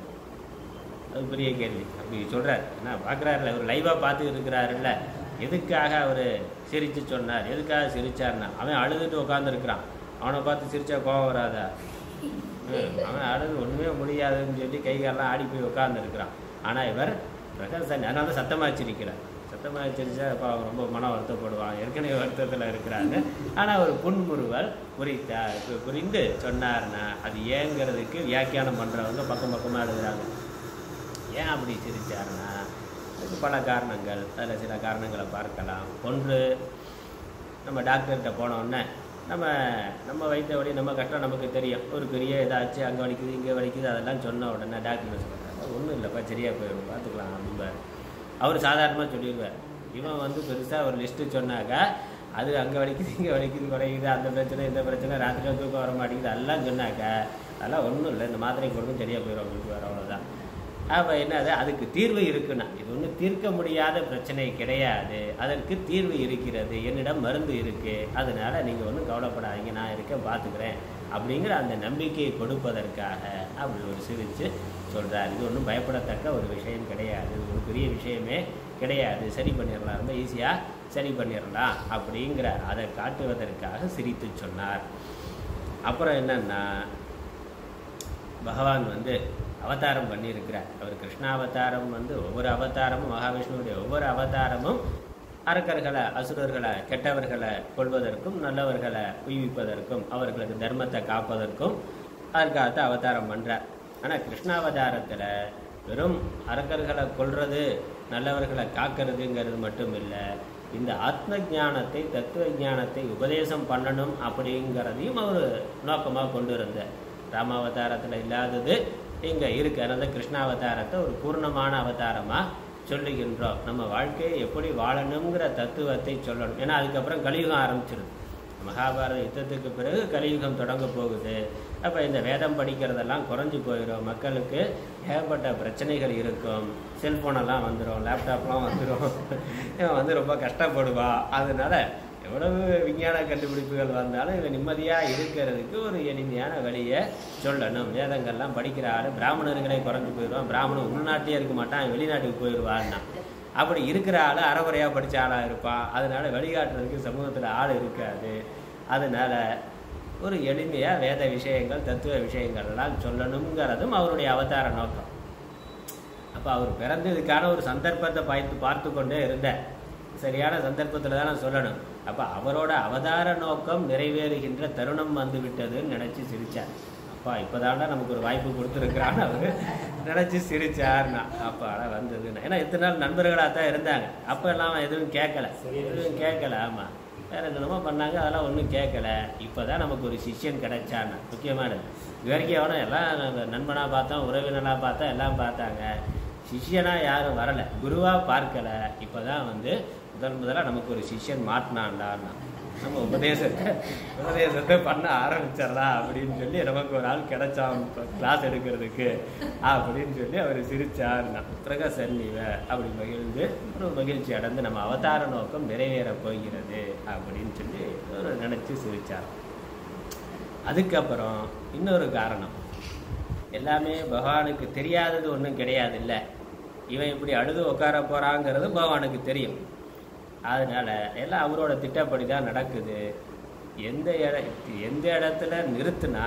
அது பெரிய கேள்வி அப்படி சொல்கிறார் ஏன்னா பார்க்குறாருல அவர் லைவாக பார்த்து இருக்கிறாருல்ல எதுக்காக அவர் சிரித்து சொன்னார் எதுக்காக சிரிச்சார்னா அவன் அழுதுட்டு உட்காந்துருக்கிறான் அவனை பார்த்து சிரிச்சா கோவம் வராதா ம், அவன் அழுது ஒன்றுமே முடியாதுன்னு சொல்லி கை காலெல்லாம் ஆடி போய் உட்காந்துருக்கிறான் ஆனால் இவர் பிரகசன் அதனால தான் சத்தமாக சிரிக்கிறார் சத்தமாக சிரிச்சா அப்போ அவன் ரொம்ப மன வருத்தப்படுவான் ஏற்கனவே வருத்தத்தில் இருக்கிறாங்க ஆனால் ஒரு புன்முறுவல் புரித்தா பு- புரிந்து சொன்னார்னா அது ஏங்கிறதுக்கு வியாக்கியானம் பண்ணுறவங்க பக்கம் பக்கமாக எழுதுறாங்க ஏன் அப்படி சிரிச்சாருன்னா அதுக்கு பல காரணங்கள் அதில் சில காரணங்களை பார்க்கலாம் ஒன்று நம்ம டாக்டர்கிட்ட போன உடனே நம்ம நம்ம வைத்த வழி நம்ம கஷ்டம் நமக்கு தெரியும் ஒரு பெரிய ஏதாச்சும் அங்கே வலிக்குது இங்கே வலிக்குது அதெல்லாம் சொன்ன உடனே டாக்டர் சொல்கிறாங்க ஒன்றும் இல்லைப்பா சரியாக போயிடும் பார்த்துக்கலாம் அப்படிம்பார் அவர் சாதாரணமாக சொல்லிடுவார் இவன் வந்து பெருசாக ஒரு லிஸ்ட்டு சொன்னாக்கா அது அங்கே வலிக்குது இங்கே வலிக்குது குறையுது அந்த பிரச்சனை இந்த பிரச்சனை ராத்திரியில் தூக்கம் வர மாட்டேங்குது அதெல்லாம் சொன்னாக்கா அதெல்லாம் ஒன்றும் இல்லை இந்த மாத்திரை கொடுக்கும் சரியாக போயிடும் அப்படின்னு வர அவ்வளோதான் அப்போ என்னது அதுக்கு தீர்வு இருக்குன்னா இது ஒன்றும் தீர்க்க முடியாத பிரச்சனை கிடையாது அதற்கு தீர்வு இருக்கிறது என்னிடம் மருந்து இருக்கு அதனால நீங்கள் ஒன்றும் கவலைப்படாதீங்க நான் இருக்கேன் பார்த்துக்கிறேன் அப்படிங்கிற அந்த நம்பிக்கையை கொடுப்பதற்காக அப்படி ஒரு சிரித்து சொல்கிறார் இது ஒன்றும் பயப்படத்தக்க ஒரு விஷயம் கிடையாது இது ஒரு பெரிய விஷயமே கிடையாது சரி பண்ணிடலாம் ரொம்ப ஈஸியாக சரி பண்ணிடலாம் அப்படிங்கிற அதை காட்டுவதற்காக சிரித்து சொன்னார் அப்புறம் என்னன்னா பகவான் வந்து அவதாரம் பண்ணியிருக்கிறார் அவர் கிருஷ்ணாவதாரம் வந்து ஒவ்வொரு அவதாரமும் மகாவிஷ்ணுவுடைய ஒவ்வொரு அவதாரமும் அரக்கர்களை அசுரர்களை கெட்டவர்களை கொள்வதற்கும் நல்லவர்களை உய்விப்பதற்கும் அவர்களுக்கு தர்மத்தை காப்பதற்கும் அதற்காகத்தான் அவதாரம் பண்றார் ஆனால் கிருஷ்ணாவதாரத்தில் வெறும் அரக்கர்களை கொல்றது நல்லவர்களை காக்கிறதுங்கிறது மட்டும் இல்லை இந்த ஆத்ம ஞானத்தை தத்துவ ஞானத்தை உபதேசம் பண்ணணும் அப்படிங்கிறதையும் அவர் நோக்கமாக கொண்டு இருந்தார் ராமாவதாரத்தில் இல்லாதது இங்கே இருக்கு அதனால கிருஷ்ணாவதாரத்தை ஒரு பூர்ணமான அவதாரமாக சொல்லுகின்றோம் நம்ம வாழ்க்கையை எப்படி வாழணுங்கிற தத்துவத்தை சொல்லணும் ஏன்னா அதுக்கப்புறம் கலியுகம் ஆரம்பிச்சிருது மகாபாரத யுத்தத்துக்கு பிறகு கலியுகம் தொடங்க போகுது அப்போ இந்த வேதம் படிக்கிறதெல்லாம் குறைஞ்சி போயிடும் மக்களுக்கு ஏகப்பட்ட பிரச்சனைகள் இருக்கும் செல்ஃபோனெல்லாம் வந்துடும் லேப்டாப்லாம் வந்துடும் இவன் வந்து ரொம்ப கஷ்டப்படுவா அதனால எவ்வளவு விஞ்ஞான கண்டுபிடிப்புகள் வந்தாலும் இவன் நிம்மதியாக இருக்கிறதுக்கு ஒரு எளிமையான வழியை சொல்லணும் வேதங்கள்லாம் படிக்கிற ஆள் பிராமணர்களே குறைஞ்சி போயிடுவான் பிராமணன் உள்நாட்டிலே இருக்க மாட்டான் வெளிநாட்டுக்கு போயிடுவான்னா அப்படி இருக்கிற ஆள் அறகுறையாக படித்த ஆளாக இருப்பான் அதனால வழிகாட்டுறதுக்கு சமூகத்தில் ஆள் இருக்காது அதனால ஒரு எளிமையாக வேத விஷயங்கள் தத்துவ விஷயங்கள்லாம் சொல்லணுங்கிறதும் அவருடைய அவதார நோக்கம் அப்போ அவர் பிறந்ததுக்கான ஒரு சந்தர்ப்பத்தை பார்த்து பார்த்து கொண்டே இருந்தேன் சரியான சந்தர்ப்பத்தில் தான் நான் சொல்லணும் அப்போ அவரோட அவதார நோக்கம் நிறைவேறுகின்ற தருணம் வந்து விட்டதுன்னு நினச்சி சிரிச்சார் அப்பா இப்போதாண்டா நமக்கு ஒரு வாய்ப்பு கொடுத்துருக்குறான்னு அவர் நினச்சி சிரிச்சார்னா அப்பாடா வந்ததுன்னு ஏன்னா இத்தனை நாள் நண்பர்களாக தான் இருந்தாங்க அப்போ எல்லாம் எதுவும் கேட்கல எதுவும் கேட்கல ஆமாம் வேற என்னென்னமோ பண்ணாங்க அதெல்லாம் ஒன்றும் கேட்கல இப்போ தான் நமக்கு ஒரு சிஷ்யன் கிடைச்சான்னு முக்கியமானது இது வரைக்கும் எவனோ எல்லாம் நண்பனாக பார்த்தோம் உறவினராக பார்த்தா எல்லாம் பார்த்தாங்க சிஷ்யனா யாரும் வரலை குருவாக பார்க்கல இப்போ தான் வந்து முதல் முதலாக நமக்கு ஒரு சிஷ்யன் மாட்டினான்டான்னா நம்ம உபதேசத்தை உபதேசத்தை பண்ண ஆரம்பிச்சிடலாம் அப்படின்னு சொல்லி நமக்கு ஒரு ஆள் கிடைச்சான் கிளாஸ் எடுக்கிறதுக்கு அப்படின்னு சொல்லி அவர் சிரிச்சார்னா பிரகாசன் இவ அப்படி மகிழ்ந்து ஒரு மகிழ்ச்சி அடைந்து நம்ம அவதார நோக்கம் நிறைவேற போகிறது அப்படின்னு சொல்லி ஒரு நினச்சி சிரிச்சார் அதுக்கப்புறம் இன்னொரு காரணம் எல்லாமே பகவானுக்கு தெரியாதது ஒன்றும் கிடையாது இல்லை இவன் இப்படி அழுது உட்கார போகிறாங்கிறது பகவானுக்கு தெரியும் அதனால எல்லாம் அவரோட திட்டப்படி தான் நடக்குது எந்த இட எந்த இடத்துல நிறுத்துனா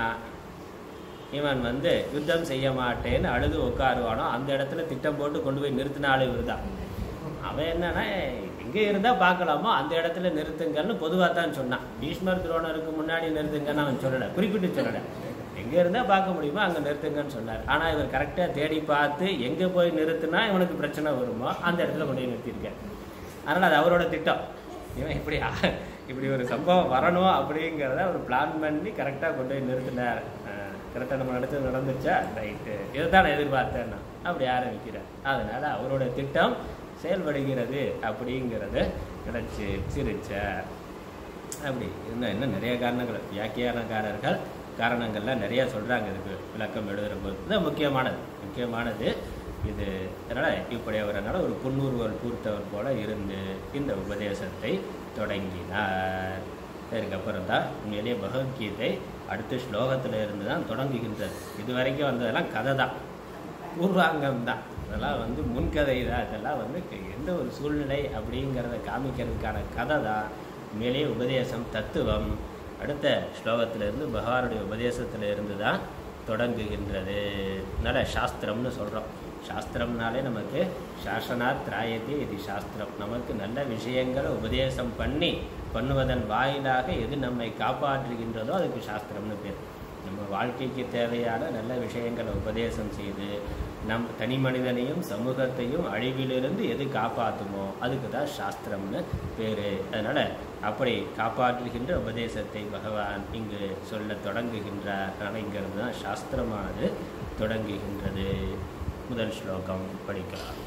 இவன் வந்து யுத்தம் செய்ய மாட்டேன்னு அழுது உட்காருவானோ அந்த இடத்துல திட்டம் போட்டு கொண்டு போய் நிறுத்தினாலும் இவர் தான் அவன் என்னன்னா எங்கே இருந்தால் பார்க்கலாமோ அந்த இடத்துல நிறுத்துங்கன்னு பொதுவாக தான் சொன்னான் பீஷ்மர் துரோணருக்கு முன்னாடி நிறுத்துங்கன்னு அவன் சொல்லலை குறிப்பிட்டு சொல்லலை எங்கே இருந்தால் பார்க்க முடியுமோ அங்கே நிறுத்துங்கன்னு சொன்னார் ஆனால் இவர் கரெக்டாக தேடி பார்த்து எங்கே போய் நிறுத்துனா இவனுக்கு பிரச்சனை வருமோ அந்த இடத்துல கொண்டு போய் நிறுத்தியிருக்கார் அதனால் அது அவரோட திட்டம் இவன் இப்படி ஆ- இப்படி ஒரு சம்பவம் வரணும் அப்படிங்கிறத அவர் பிளான் பண்ணி கரெக்டாக கொண்டு போய் நிறுத்தினார் கரெக்டாக நம்ம நடத்து நடந்துச்சா ரைட்டு இதை தான் நான் எதிர்பார்த்தேன் அப்படி ஆரம்பிக்கிறார் அதனால் அவரோட திட்டம் செயல்படுகிறது அப்படிங்கிறத நினச்சி சிரிச்சார் அப்படி இன்னும் இன்னும் நிறைய காரணங்கள் வியாக்கியானக்காரர்கள் காரணங்கள்லாம் நிறைய சொல்கிறாங்க இதுக்கு விளக்கம் எழுதுகிற போது இது முக்கியமானது முக்கியமானது இது அதனால் இப்படி அவரனால ஒரு புன்னூர்வல் பூர்த்தவர் போல இருந்து இந்த உபதேசத்தை தொடங்கினார் அதுக்கப்புறம் தான் உண்மையிலேயே பகவத்கீதை அடுத்த ஸ்லோகத்தில் இருந்து தான் தொடங்குகின்றது இது வரைக்கும் வந்ததெல்லாம் கதை தான் பூர்வாங்கம் தான் அதெல்லாம் வந்து முன்கதை தான் இதெல்லாம் வந்து எந்த ஒரு சூழ்நிலை அப்படிங்கிறத காமிக்கிறதுக்கான கதை தான் உண்மையிலேயே உபதேசம் தத்துவம் அடுத்த ஸ்லோகத்திலிருந்து பகவானுடைய உபதேசத்தில் இருந்து தான் தொடங்குகின்றது அதனால் சாஸ்திரம்னு சொல்கிறோம் சாஸ்திரம்னாலே நமக்கு சாசனாத் திராயத்தே இது சாஸ்திரம் நமக்கு நல்ல விஷயங்களை உபதேசம் பண்ணி பண்ணுவதன் வாயிலாக எது நம்மை காப்பாற்றுகின்றதோ அதுக்கு சாஸ்திரம்னு பேர் நம்ம வாழ்க்கைக்கு தேவையான நல்ல விஷயங்களை உபதேசம் செய்து நம் தனி மனிதனையும் சமூகத்தையும் அழிவிலிருந்து எது காப்பாற்றுமோ அதுக்கு தான் சாஸ்திரம்னு பேர் அதனால் அப்படி காப்பாற்றுகின்ற உபதேசத்தை பகவான் இங்கு சொல்ல தொடங்குகின்றார் அதனால் இங்கிருந்து தான் சாஸ்திரமானது தொடங்குகின்றது முதல் ஸ்லோகம் படிக்கலாம்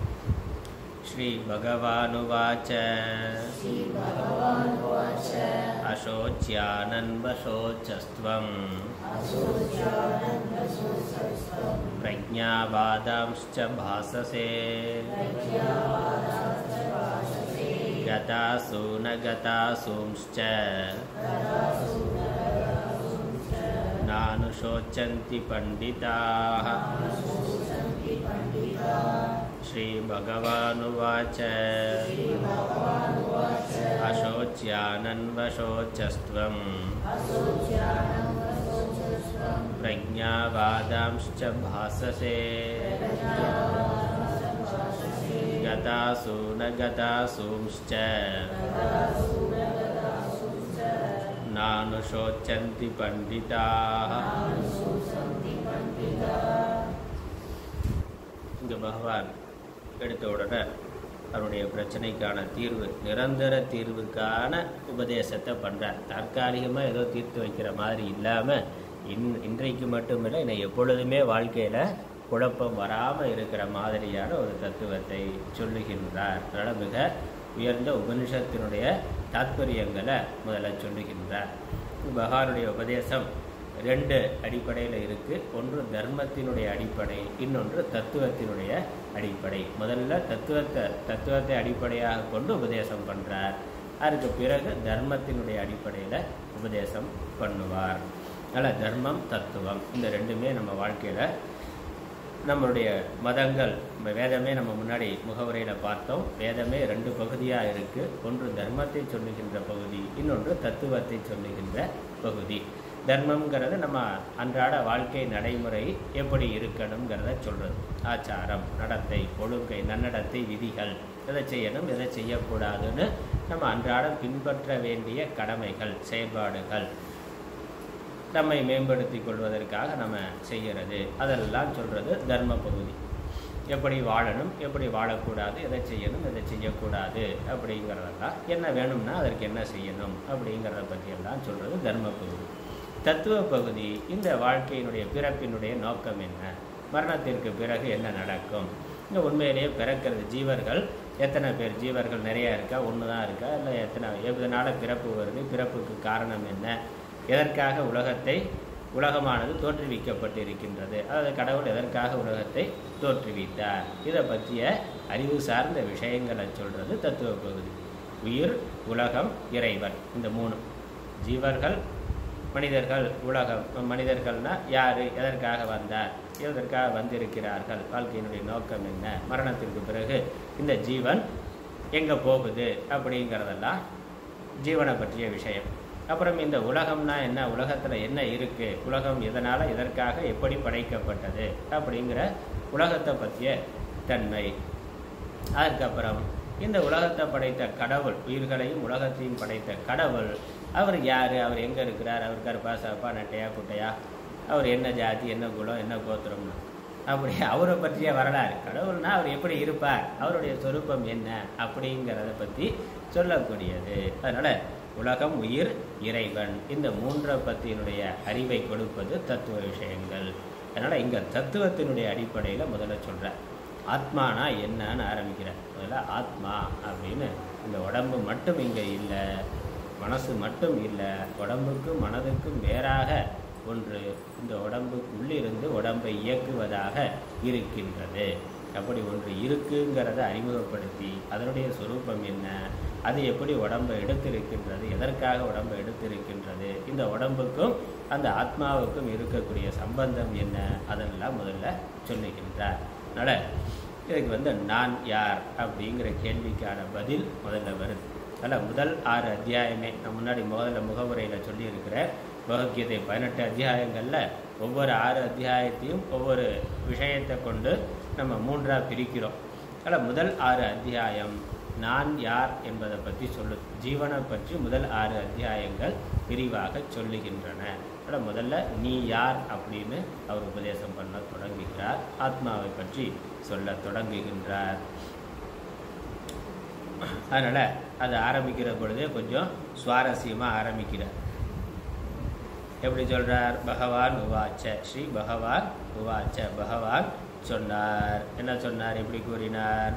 ஸ்ரீ பகவானுவாச்ச अशोच्यानन्वशोचस्त्वम् प्रज्ञावादांश्च भाससे गतासु न गतासूंश्च नानुशोचन्ति पण्डिताः श्रीभगवानुवाच अशोच्यानन्वशोचस्त्वम् प्रज्ञावादांश्च भाससे गतासु न गतासूंश्च नानुशोचन्ति पण्डिताः இங்கே பகவான் எடுத்த உடனே அவருடைய பிரச்சனைக்கான தீர்வு நிரந்தர தீர்வுக்கான உபதேசத்தை பண்ணுறார் தற்காலிகமாக ஏதோ தீர்த்து வைக்கிற மாதிரி இல்லாமல் இன் இன்றைக்கு மட்டுமில்லை இன்னும் எப்பொழுதுமே வாழ்க்கையில் குழப்பம் வராமல் இருக்கிற மாதிரியான ஒரு தத்துவத்தை சொல்லுகின்றார் அதனால் மிக உயர்ந்த உபனிஷத்தினுடைய தாத்பரியங்களை முதல்ல சொல்லுகின்றார் பகவானுடைய உபதேசம் ரெண்டு அடிப்படையில் இருக்கு ஒன்று தர்மத்தினுடைய அடிப்படை இன்னொன்று தத்துவத்தினுடைய அடிப்படை முதல்ல தத்துவத்தை தத்துவத்தை அடிப்படையாக கொண்டு உபதேசம் பண்றார் அதுக்கு பிறகு தர்மத்தினுடைய அடிப்படையில் உபதேசம் பண்ணுவார் அதனால் தர்மம் தத்துவம் இந்த ரெண்டுமே நம்ம வாழ்க்கையில் நம்மளுடைய மதங்கள் நம்ம வேதமே நம்ம முன்னாடி முகவுரையில் பார்த்தோம் வேதமே ரெண்டு பகுதியாக இருக்குது ஒன்று தர்மத்தை சொல்லுகின்ற பகுதி இன்னொன்று தத்துவத்தை சொல்லுகின்ற பகுதி தர்மம்ங்கிறது நம்ம அன்றாட வாழ்க்கை நடைமுறை எப்படி இருக்கணுங்கிறத சொல்கிறது ஆச்சாரம் நடத்தை ஒழுங்கை நன்னடத்தை விதிகள் எதை செய்யணும் எதை செய்யக்கூடாதுன்னு நம்ம அன்றாடம் பின்பற்ற வேண்டிய கடமைகள் செயல்பாடுகள் நம்மை மேம்படுத்தி கொள்வதற்காக நம்ம செய்கிறது அதெல்லாம் சொல்கிறது தர்ம பகுதி எப்படி வாழணும் எப்படி வாழக்கூடாது எதை செய்யணும் எதை செய்யக்கூடாது அப்படிங்கிறதெல்லாம் என்ன வேணும்னா அதற்கு என்ன செய்யணும் அப்படிங்கிறத பற்றியெல்லாம் சொல்கிறது தர்ம பகுதி தத்துவ பகுதி இந்த வாழ்க்கையினுடைய பிறப்பினுடைய நோக்கம் என்ன மரணத்திற்கு பிறகு என்ன நடக்கும் இங்கே உண்மையிலேயே பிறக்கிறது ஜீவர்கள் எத்தனை பேர் ஜீவர்கள் நிறையா இருக்கா ஒன்று தான் இருக்கா இல்லை எத்தனை எதனால் பிறப்பு வருது பிறப்புக்கு காரணம் என்ன எதற்காக உலகத்தை உலகமானது தோற்றுவிக்கப்பட்டிருக்கின்றது அதாவது கடவுள் எதற்காக உலகத்தை தோற்றுவித்தார் இதை பற்றிய அறிவு சார்ந்த விஷயங்களை சொல்கிறது தத்துவ பகுதி உயிர் உலகம் இறைவன் இந்த மூணு ஜீவர்கள் மனிதர்கள் உலகம் மனிதர்கள்னா யார் எதற்காக வந்தார் எதற்காக வந்திருக்கிறார்கள் வாழ்க்கையினுடைய நோக்கம் என்ன மரணத்திற்கு பிறகு இந்த ஜீவன் எங்கே போகுது அப்படிங்கிறதெல்லாம் ஜீவனை பற்றிய விஷயம் அப்புறம் இந்த உலகம்னா என்ன உலகத்தில் என்ன இருக்குது உலகம் எதனால் எதற்காக எப்படி படைக்கப்பட்டது அப்படிங்கிற உலகத்தை பற்றிய தன்மை அதுக்கப்புறம் இந்த உலகத்தை படைத்த கடவுள் உயிர்களையும் உலகத்தையும் படைத்த கடவுள் அவர் யார் அவர் எங்கே இருக்கிறார் அவர் கருப்பா சாப்பா நட்டையா குட்டையா அவர் என்ன ஜாதி என்ன குலம் என்ன கோத்திரம்னு அப்படி அவரை பற்றிய வரலாறு கடவுள்னா அவர் எப்படி இருப்பார் அவருடைய சொரூபம் என்ன அப்படிங்கிறத பற்றி சொல்லக்கூடியது அதனால் உலகம் உயிர் இறைவன் இந்த மூன்றை பற்றியினுடைய அறிவை கொடுப்பது தத்துவ விஷயங்கள் அதனால் இங்கே தத்துவத்தினுடைய அடிப்படையில் முதல்ல சொல்கிறேன் ஆத்மானா என்னன்னு ஆரம்பிக்கிறேன் முதல்ல ஆத்மா அப்படின்னு இந்த உடம்பு மட்டும் இங்கே இல்லை மனசு மட்டும் இல்லை உடம்புக்கும் மனதுக்கும் வேறாக ஒன்று இந்த உடம்புக்குள்ளிருந்து உடம்பை இயக்குவதாக இருக்கின்றது அப்படி ஒன்று இருக்குங்கிறத அறிமுகப்படுத்தி அதனுடைய சொரூபம் என்ன அது எப்படி உடம்பை எடுத்திருக்கின்றது எதற்காக உடம்பை எடுத்திருக்கின்றது இந்த உடம்புக்கும் அந்த ஆத்மாவுக்கும் இருக்கக்கூடிய சம்பந்தம் என்ன அதெல்லாம் முதல்ல சொல்லுகின்றார் அதனால் இதுக்கு வந்து நான் யார் அப்படிங்கிற கேள்விக்கான பதில் முதல்ல வருது அதில் முதல் ஆறு அத்தியாயமே நான் முன்னாடி முதல்ல முகவுரையில் சொல்லியிருக்கிற பகவத்கீதை பதினெட்டு அத்தியாயங்களில் ஒவ்வொரு ஆறு அத்தியாயத்தையும் ஒவ்வொரு விஷயத்தை கொண்டு நம்ம மூன்றாக பிரிக்கிறோம் அதில் முதல் ஆறு அத்தியாயம் நான் யார் என்பதை பற்றி சொல்லு ஜீவனை பற்றி முதல் ஆறு அத்தியாயங்கள் விரிவாக சொல்லுகின்றன அதில் முதல்ல நீ யார் அப்படின்னு அவர் உபதேசம் பண்ண தொடங்குகிறார் ஆத்மாவை பற்றி சொல்ல தொடங்குகின்றார் அதனால் அது ஆரம்பிக்கிற பொழுதே கொஞ்சம் சுவாரஸ்யமாக ஆரம்பிக்கிறார் எப்படி சொல்கிறார் பகவான் உவாச்ச ஸ்ரீ பகவான் உவாச்ச பகவான் சொன்னார் என்ன சொன்னார் எப்படி கூறினார்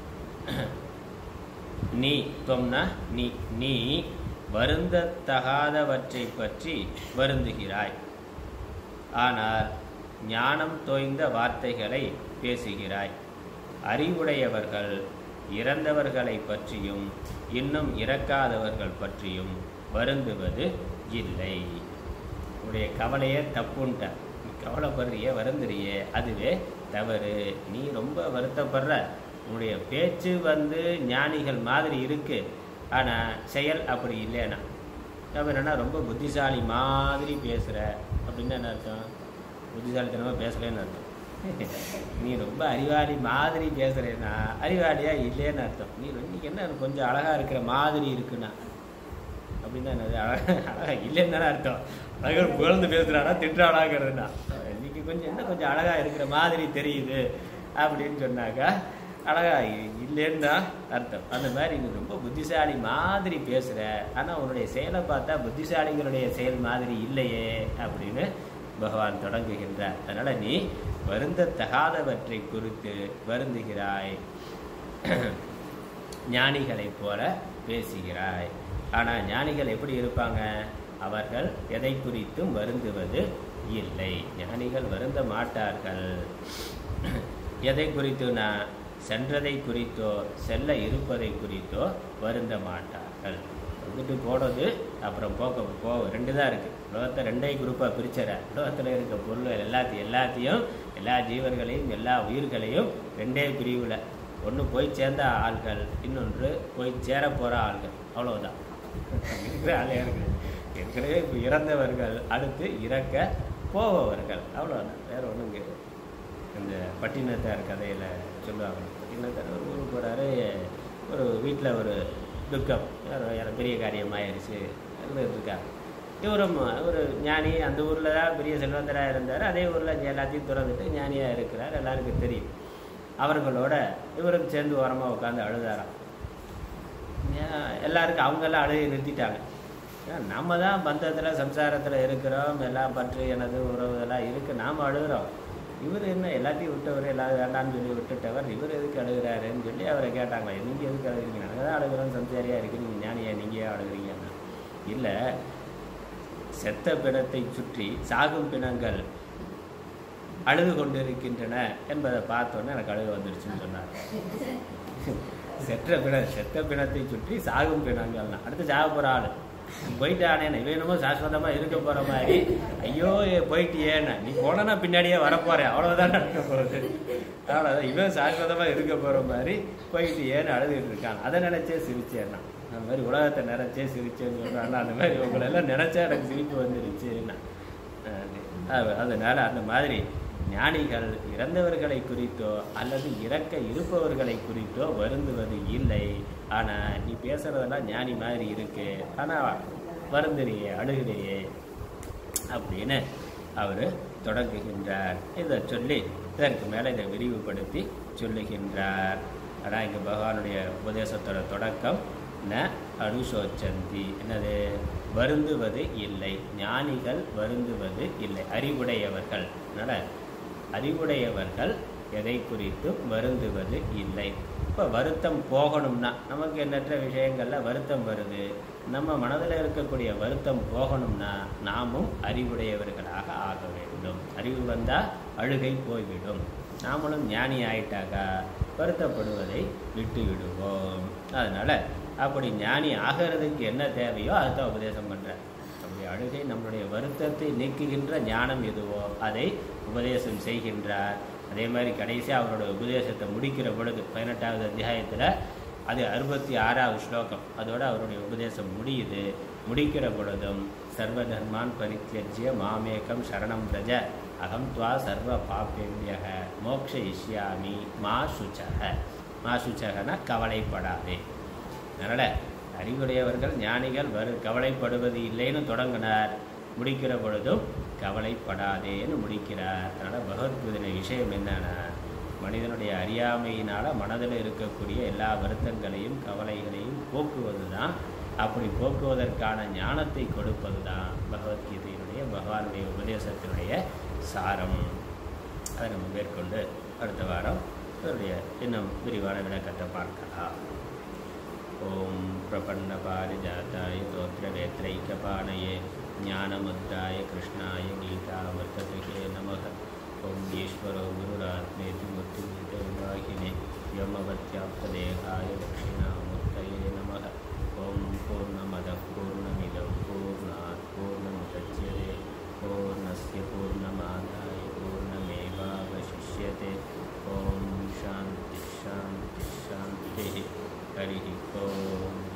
நீ தொம்னா நீ நீ வருந்தத்தகாதவற்றை பற்றி வருந்துகிறாய் ஆனால் ஞானம் தோய்ந்த வார்த்தைகளை பேசுகிறாய் அறிவுடையவர்கள் இறந்தவர்களை பற்றியும் இன்னும் இறக்காதவர்கள் பற்றியும் வருந்துவது இல்லை உன்னுடைய கவலையே தப்புன்ட்ட நீ கவலைப்படுறியே வருந்துறியே அதுவே தவறு நீ ரொம்ப வருத்தப்படுற உன்னுடைய பேச்சு வந்து ஞானிகள் மாதிரி இருக்கு ஆனால் செயல் அப்படி இல்லைனா அப்போ என்னன்னா ரொம்ப புத்திசாலி மாதிரி பேசுகிற அப்படின்னு என்ன அர்த்தம் புத்திசாலித்தனமாக பேசலன்னு அர்த்தம் நீ ரொம்ப அறிவாளி மாதிரி பேசுகிறேன்னா அறிவாளியா இல்லைன்னு அர்த்தம் நீ இன்னைக்கு என்ன கொஞ்சம் அழகாக இருக்கிற மாதிரி இருக்குன்னா அப்படின்னா என்னது அழகா அழகா இல்லைன்னு தானே அர்த்தம் அழகாக புகழ்ந்து பேசுகிறானா திட்டுறாளாங்கிறதுனா இன்னைக்கு கொஞ்சம் என்ன கொஞ்சம் அழகாக இருக்கிற மாதிரி தெரியுது அப்படின்னு சொன்னாக்கா அழகா இ- இல்லைன்னு தான் அர்த்தம் அந்த மாதிரி நீ ரொம்ப புத்திசாலி மாதிரி பேசுகிற ஆனால் உன்னுடைய செயலை பார்த்தா புத்திசாலிகளுடைய செயல் மாதிரி இல்லையே அப்படின்னு பகவான் தொடங்குகின்றார் அதனால் நீ வருந்தத்தகாதவற்றை குறித்து வருந்துகிறாய் ஞானிகளைப் போல பேசுகிறாய் ஆனால் ஞானிகள் எப்படி இருப்பாங்க அவர்கள் எதை குறித்தும் வருந்துவது இல்லை ஞானிகள் வருந்த மாட்டார்கள் எதை குறித்துனா சென்றதை குறித்தோ செல்ல இருப்பதை குறித்தோ வருந்த மாட்டார்கள் வந்துட்டு போனது அப்புறம் போக்க போ ரெண்டு தான் இருக்குது உலகத்தை ரெண்டே குரூப்பாக பிரிச்சற உலகத்தில் இருக்க பொருள் எல்லாத்தையும் எல்லாத்தையும் எல்லா ஜீவர்களையும் எல்லா உயிர்களையும் ரெண்டே பிரிவில் ஒன்று போய் சேர்ந்த ஆள்கள் இன்னொன்று போய் சேர போகிற ஆள்கள் அவ்வளவுதான் இருக்கிற ஆளே இருக்குது ஏற்கனவே இப்போ இறந்தவர்கள் அடுத்து இறக்க போபவர்கள் அவ்வளோதான் வேற ஒன்றும் கிடையாது இந்த பட்டினத்தார் கதையில் சொல்லுவாங்க பட்டினத்தார் ஒரு ஊருக்கு போகிறாரு ஒரு வீட்டில் ஒரு துக்கம் யாரோ யாரோ பெரிய காரியமாயிருச்சு இருந்துட்டு இருக்காங்க இவரும் ஒரு ஞானி அந்த ஊரில் தான் பெரிய செல்வந்தராக இருந்தார் அதே ஊரில் எல்லாத்தையும் திறந்துட்டு ஞானியாக இருக்கிறார் எல்லாருக்கும் தெரியும் அவர்களோட இவரும் சேர்ந்து ஓரமாக உட்காந்து அழுதாராம் ஏன் எல்லாருக்கும் அவங்கெல்லாம் அழுகை நிறுத்திட்டாங்க ஏன் நம்ம தான் பந்தத்தில் சம்சாரத்தில் இருக்கிறோம் எல்லாம் பற்று எனது உறவு எல்லாம் இருக்குது நாம் அழுகிறோம் இவர் என்ன எல்லாத்தையும் விட்டவர் எல்லாரும் வேண்டாம்னு சொல்லி விட்டுட்டவர் இவர் எதுக்கு அழுகிறாருன்னு சொல்லி அவரை கேட்டாங்க நீங்கள் எதுக்கு அழுகிறீங்க நாங்கள் தான் அழுகிறோம் சம்சாரியாக இருக்கிறீங்க ஞானியா நீங்கள் ஏன் அழுகிறீங்கன்னா இல்லை செத்த பிணத்தை சுற்றி சாகும் பிணங்கள் அழுது கொண்டிருக்கின்றன என்பதை பார்த்தோன்னே எனக்கு அழுக வந்துருச்சுன்னு சொன்னார் செத்த பிண செத்த பிணத்தை சுற்றி சாகும் பிணங்கள் தான் அடுத்து சாக போகிற ஆள் போயிட்டானே இவன் என்னமோ சாஸ்வதமா இருக்க போற மாதிரி ஐயோ போயிட்டியேன்னு நீ போனா பின்னாடியே வரப்போறேன் அவ்வளவுதான் நடக்க போகுது அவ்வளவுதான் இவன் சாஸ்வதமா இருக்க போற மாதிரி போயிட்டியேன்னு அழுதுகிட்டு இருக்கான் அதை நினைச்சே சிரிச்சேன்னா அந்த மாதிரி உலகத்தை நினைச்சே சிரிச்சேன்னு சொல்றான் அந்த மாதிரி உங்களை எல்லாம் நினைச்சா எனக்கு சிரிப்பு வந்துருச்சுன்னா அது- அதனால அந்த மாதிரி ஞானிகள் இறந்தவர்களை குறித்தோ அல்லது இறக்க இருப்பவர்களை குறித்தோ வருந்துவது இல்லை ஆனா நீ பேசுறதெல்லாம் ஞானி மாதிரி இருக்கு ஆனா வருந்துறியே அழுகிறியே அப்படின்னு அவர் தொடங்குகின்றார் இதை சொல்லி இதற்கு மேலே இதை விரிவுபடுத்தி சொல்லுகின்றார் ஆனால் இங்கே பகவானுடைய உபதேசத்தோட தொடக்கம் ந அனுசோச்சந்தி என்னது வருந்துவது இல்லை ஞானிகள் வருந்துவது இல்லை அறிவுடையவர்கள் அதனால் அறிவுடையவர்கள் எதை குறித்தும் வருந்துவது இல்லை இப்போ வருத்தம் போகணும்னா நமக்கு எண்ணற்ற விஷயங்கள்ல வருத்தம் வருது நம்ம மனதில் இருக்கக்கூடிய வருத்தம் போகணும்னா நாமும் அறிவுடையவர்களாக ஆக வேண்டும் அறிவு வந்தால் அழுகை போய்விடும் நாமளும் ஞானி ஆயிட்டாக்கா வருத்தப்படுவதை விட்டு விடுவோம் அதனால அப்படி ஞானி ஆகிறதுக்கு என்ன தேவையோ அதுதான் உபதேசம் பண்றார் அப்படி அழுகை நம்மளுடைய வருத்தத்தை நீக்குகின்ற ஞானம் எதுவோ அதை உபதேசம் செய்கின்றார் அதே மாதிரி கடைசியாக அவரோட உபதேசத்தை முடிக்கிற பொழுது பதினெட்டாவது அத்தியாயத்தில் அது அறுபத்தி ஆறாவது ஸ்லோகம் அதோட அவருடைய உபதேசம் முடியுது முடிக்கிற பொழுதும் சர்வதர்மான் பரித்தியஜ்ய மாமேகம் சரணம் பிரஜ அகம் துவா சர்வ பாப்பேபியக மோக்ஷ இஷ்யாமி மா சுச்சக மா சுச்சகனா கவலைப்படாதே அதனால் அறிவுடையவர்கள் ஞானிகள் வரு கவலைப்படுவது இல்லைன்னு தொடங்கினார் முடிக்கிற பொழுதும் கவலைப்படாதேன்னு முடிக்கிறார் அதனால் பகவத்கீதை விஷயம் என்னன்னா மனிதனுடைய அறியாமையினால் மனதில் இருக்கக்கூடிய எல்லா வருத்தங்களையும் கவலைகளையும் போக்குவது தான் அப்படி போக்குவதற்கான ஞானத்தை கொடுப்பது தான் பகவத்கீதையினுடைய பகவானுடைய உபதேசத்தினுடைய சாரம் அதை நம்ம மேற்கொண்டு அடுத்த வாரம் அதனுடைய இன்னும் விரிவான விளக்கத்தை பார்க்கலாம் ॐ प्रपन्नपारिजाताय तोत्रवेत्रैकपाणये ज्ञानमुद्राय कृष्णाय गीतामृतके नमः ॐ ईश्वरो गुरुरात्मेति मृत्युगीतविवाहिने व्योमवत्याप्तदेहाय दक्षिणामूर्तये नमः ॐ पूर्णमदः पूर्णमिदं पूर्णात् पूर्णमुदच्यते पूर्णस्य पूर्णमादाय पूर्णमेवावशिष्यते ॐ शान्तिः शान्तिः शान्तिः हरिः ओम्